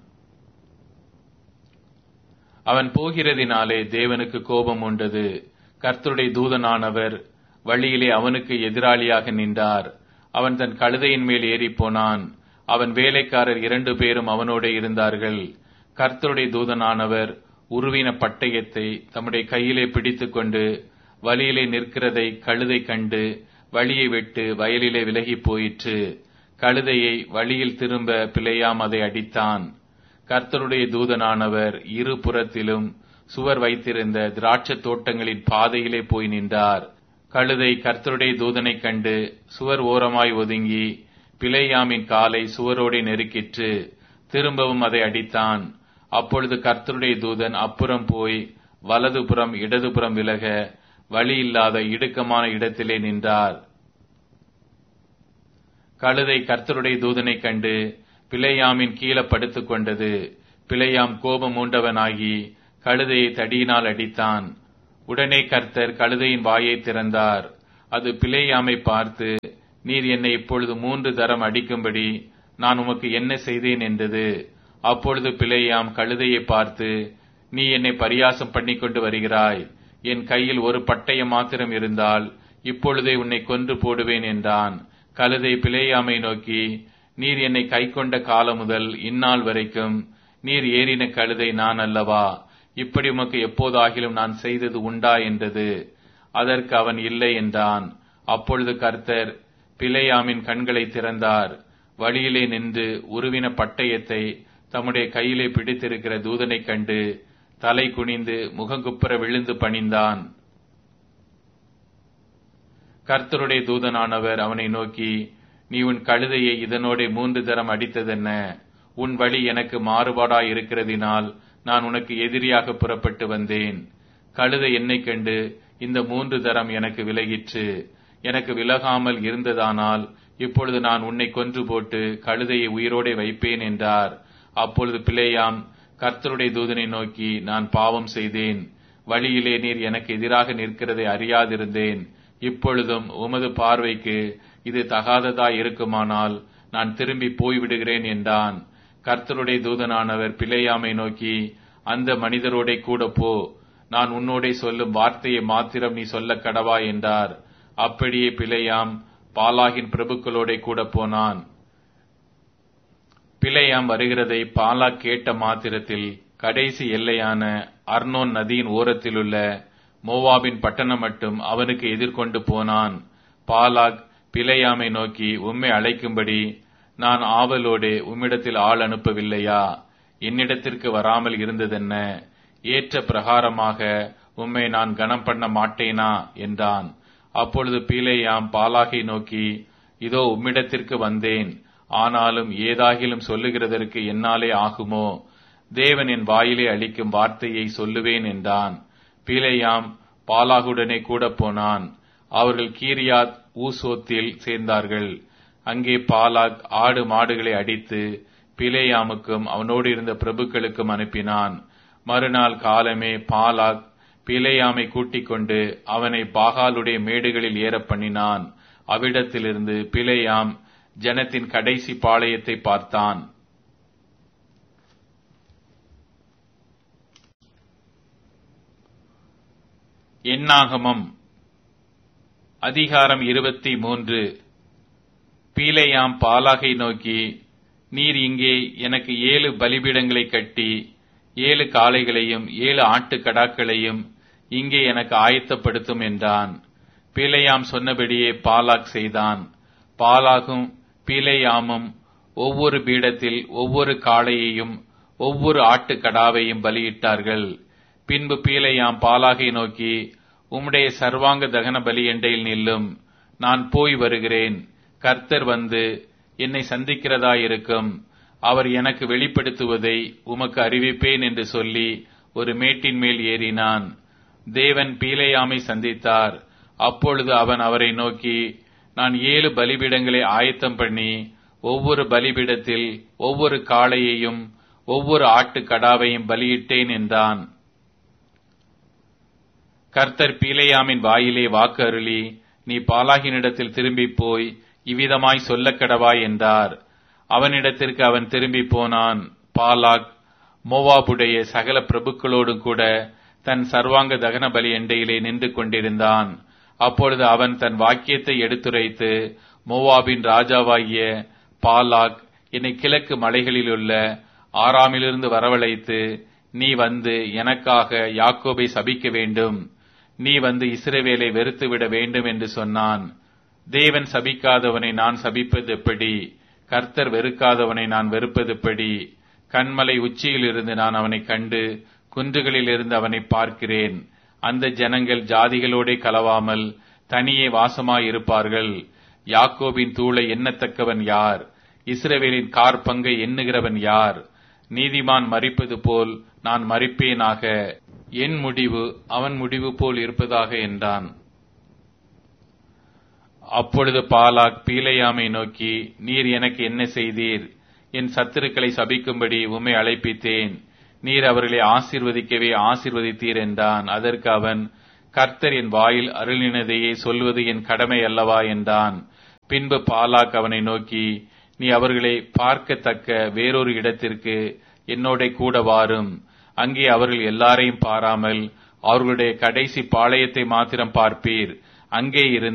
அவன் போகிறதினாலே தேவனுக்கு கோபம் உண்டது கர்த்தருடைய தூதனானவர் வழியிலே அவனுக்கு எதிராளியாக நின்றார் அவன் தன் கழுதையின் மேல் ஏறி போனான் அவன் வேலைக்காரர் இரண்டு பேரும் அவனோட இருந்தார்கள் கர்த்தருடைய தூதனானவர் உருவின பட்டயத்தை தம்முடைய கையிலே பிடித்துக்கொண்டு வழியிலே நிற்கிறதை கழுதை கண்டு வழியை விட்டு வயலிலே விலகி போயிற்று கழுதையை வழியில் திரும்ப பிழையாம் அதை அடித்தான் கர்த்தருடைய தூதனானவர் இரு புறத்திலும் சுவர் வைத்திருந்த திராட்சத் தோட்டங்களின் பாதையிலே போய் நின்றார் கழுதை கர்த்தருடைய தூதனை கண்டு சுவர் ஓரமாய் ஒதுங்கி பிழையாமின் காலை சுவரோடே நெருக்கிற்று திரும்பவும் அதை அடித்தான் அப்பொழுது கர்த்தருடைய தூதன் அப்புறம் போய் வலதுபுறம் இடதுபுறம் விலக வழி இல்லாத இடுக்கமான இடத்திலே நின்றார் கழுதை கர்த்தருடைய தூதனை கண்டு பிழையாமின் கீழே படுத்துக் கொண்டது பிழையாம் கோபம் மூண்டவனாகி கழுதையை தடியினால் அடித்தான் உடனே கர்த்தர் கழுதையின் வாயை திறந்தார் அது பிழையாமை பார்த்து நீர் என்னை இப்பொழுது மூன்று தரம் அடிக்கும்படி நான் உமக்கு என்ன செய்தேன் என்றது அப்பொழுது பிழையாம் கழுதையை பார்த்து நீ என்னை பரியாசம் பண்ணி கொண்டு வருகிறாய் என் கையில் ஒரு பட்டயம் மாத்திரம் இருந்தால் இப்பொழுதே உன்னை கொன்று போடுவேன் என்றான் கழுதை பிழையாமை நோக்கி நீர் என்னை கை கொண்ட காலம் முதல் இந்நாள் வரைக்கும் நீர் ஏறின கழுதை நான் அல்லவா இப்படி உமக்கு எப்போதாகிலும் நான் செய்தது உண்டா என்றது அதற்கு அவன் இல்லை என்றான் அப்பொழுது கர்த்தர் பிழையாமின் கண்களை திறந்தார் வழியிலே நின்று உருவின பட்டயத்தை தம்முடைய கையிலே பிடித்திருக்கிற தூதனைக் கண்டு தலை குனிந்து முகங்குப்புற விழுந்து பணிந்தான் கர்த்தருடைய தூதனானவர் அவனை நோக்கி நீ உன் கழுதையை இதனோட மூன்று தரம் அடித்ததென்ன உன் வழி எனக்கு மாறுபாடாய் இருக்கிறதினால் நான் உனக்கு எதிரியாக புறப்பட்டு வந்தேன் கழுதை என்னைக் கண்டு இந்த மூன்று தரம் எனக்கு விலகிற்று எனக்கு விலகாமல் இருந்ததானால் இப்பொழுது நான் உன்னை கொன்று போட்டு கழுதையை உயிரோடே வைப்பேன் என்றார் அப்பொழுது பிள்ளையாம் கர்த்தருடைய தூதனை நோக்கி நான் பாவம் செய்தேன் வழியிலே நீர் எனக்கு எதிராக நிற்கிறதை அறியாதிருந்தேன் இப்பொழுதும் உமது பார்வைக்கு இது தகாததாய் இருக்குமானால் நான் திரும்பி போய்விடுகிறேன் என்றான் கர்த்தருடைய தூதனானவர் பிழையாமை நோக்கி அந்த மனிதரோட கூட போ நான் உன்னோடே சொல்லும் வார்த்தையை மாத்திரம் நீ சொல்ல கடவா என்றார் அப்படியே பிழையாம் பாலாகின் பிரபுக்களோட கூட போனான் பிழையாம் வருகிறதை பாலா கேட்ட மாத்திரத்தில் கடைசி எல்லையான அர்னோன் நதியின் ஓரத்திலுள்ள மோவாபின் பட்டணம் மட்டும் அவனுக்கு எதிர்கொண்டு போனான் பாலாக் பிழையாமை நோக்கி உம்மை அழைக்கும்படி நான் ஆவலோடே உம்மிடத்தில் ஆள் அனுப்பவில்லையா என்னிடத்திற்கு வராமல் இருந்ததென்ன ஏற்ற பிரகாரமாக உம்மை நான் கனம் பண்ண மாட்டேனா என்றான் அப்பொழுது பீலேயாம் பாலாகை நோக்கி இதோ உம்மிடத்திற்கு வந்தேன் ஆனாலும் ஏதாகிலும் சொல்லுகிறதற்கு என்னாலே ஆகுமோ தேவன் என் வாயிலே அளிக்கும் வார்த்தையை சொல்லுவேன் என்றான் பீலேயாம் பாலாகுடனே கூட போனான் அவர்கள் கீரியாத் ஊசோத்தில் சேர்ந்தார்கள் அங்கே பாலாக் ஆடு மாடுகளை அடித்து பிலேயாமுக்கும் அவனோடு இருந்த பிரபுக்களுக்கும் அனுப்பினான் மறுநாள் காலமே பாலாக் பிலேயாமை கூட்டிக் கொண்டு அவனை பாகாலுடைய மேடுகளில் ஏற பண்ணினான் அவ்விடத்திலிருந்து பிலேயாம் ஜனத்தின் கடைசி பாளையத்தை பார்த்தான் எண்ணாகமம் அதிகாரம் இருபத்தி மூன்று பீலையாம் பாலாகை நோக்கி நீர் இங்கே எனக்கு ஏழு பலிபீடங்களை கட்டி ஏழு காளைகளையும் ஏழு ஆட்டுக்கடாக்களையும் இங்கே எனக்கு ஆயத்தப்படுத்தும் என்றான் பீலையாம் சொன்னபடியே பாலாக் செய்தான் பாலாகும் பீலையாமும் ஒவ்வொரு பீடத்தில் ஒவ்வொரு காளையையும் ஒவ்வொரு ஆட்டுக்கடாவையும் பலியிட்டார்கள் பின்பு பீலையாம் பாலாகை நோக்கி உம்முடைய சர்வாங்க தகன பலி எண்டையில் நில்லும் நான் போய் வருகிறேன் கர்த்தர் வந்து என்னை சந்திக்கிறதாயிருக்கும் அவர் எனக்கு வெளிப்படுத்துவதை உமக்கு அறிவிப்பேன் என்று சொல்லி ஒரு மேட்டின் மேல் ஏறினான் தேவன் பீலையாமை சந்தித்தார் அப்பொழுது அவன் அவரை நோக்கி நான் ஏழு பலிபீடங்களை ஆயத்தம் பண்ணி ஒவ்வொரு பலிபீடத்தில் ஒவ்வொரு காளையையும் ஒவ்வொரு ஆட்டுக்கடாவையும் பலியிட்டேன் என்றான் கர்த்தர் பீலையாமின் வாயிலே வாக்கு அருளி நீ பாலாகினிடத்தில் திரும்பி போய் இவ்விதமாய் சொல்லக் கடவாய் என்றார் அவனிடத்திற்கு அவன் திரும்பி போனான் பாலாக் மோவாபுடைய சகல பிரபுக்களோடும் கூட தன் சர்வாங்க தகன பலி எண்டையிலே நின்று கொண்டிருந்தான் அப்பொழுது அவன் தன் வாக்கியத்தை எடுத்துரைத்து மோவாபின் ராஜாவாகிய பாலாக் என்னை கிழக்கு மலைகளிலுள்ள ஆறாமிலிருந்து வரவழைத்து நீ வந்து எனக்காக யாக்கோபை சபிக்க வேண்டும் நீ வந்து இஸ்ரவேலை வெறுத்துவிட வேண்டும் என்று சொன்னான் தேவன் சபிக்காதவனை நான் சபிப்பது எப்படி கர்த்தர் வெறுக்காதவனை நான் வெறுப்பது எப்படி கண்மலை உச்சியிலிருந்து நான் அவனை கண்டு குன்றுகளிலிருந்து அவனை பார்க்கிறேன் அந்த ஜனங்கள் ஜாதிகளோடே கலவாமல் தனியே வாசமாயிருப்பார்கள் யாக்கோபின் தூளை எண்ணத்தக்கவன் யார் இஸ்ரவேலின் கார் பங்கை எண்ணுகிறவன் யார் நீதிமான் மறிப்பது போல் நான் மறிப்பேனாக என் முடிவு அவன் முடிவு போல் இருப்பதாக என்றான் அப்பொழுது பாலாக் பீலையாமை நோக்கி நீர் எனக்கு என்ன செய்தீர் என் சத்துருக்களை சபிக்கும்படி உம்மை அழைப்பித்தேன் நீர் அவர்களை ஆசீர்வதிக்கவே ஆசீர்வதித்தீர் என்றான் அதற்கு அவன் கர்த்தர் என் வாயில் அருளினதையே சொல்வது என் கடமை அல்லவா என்றான் பின்பு பாலாக் அவனை நோக்கி நீ அவர்களை பார்க்கத்தக்க வேறொரு இடத்திற்கு என்னோட கூட வாரும் அங்கே அவர்கள் எல்லாரையும் பாராமல் அவர்களுடைய கடைசி பாளையத்தை மாத்திரம் பார்ப்பீர் அங்கே இருந்து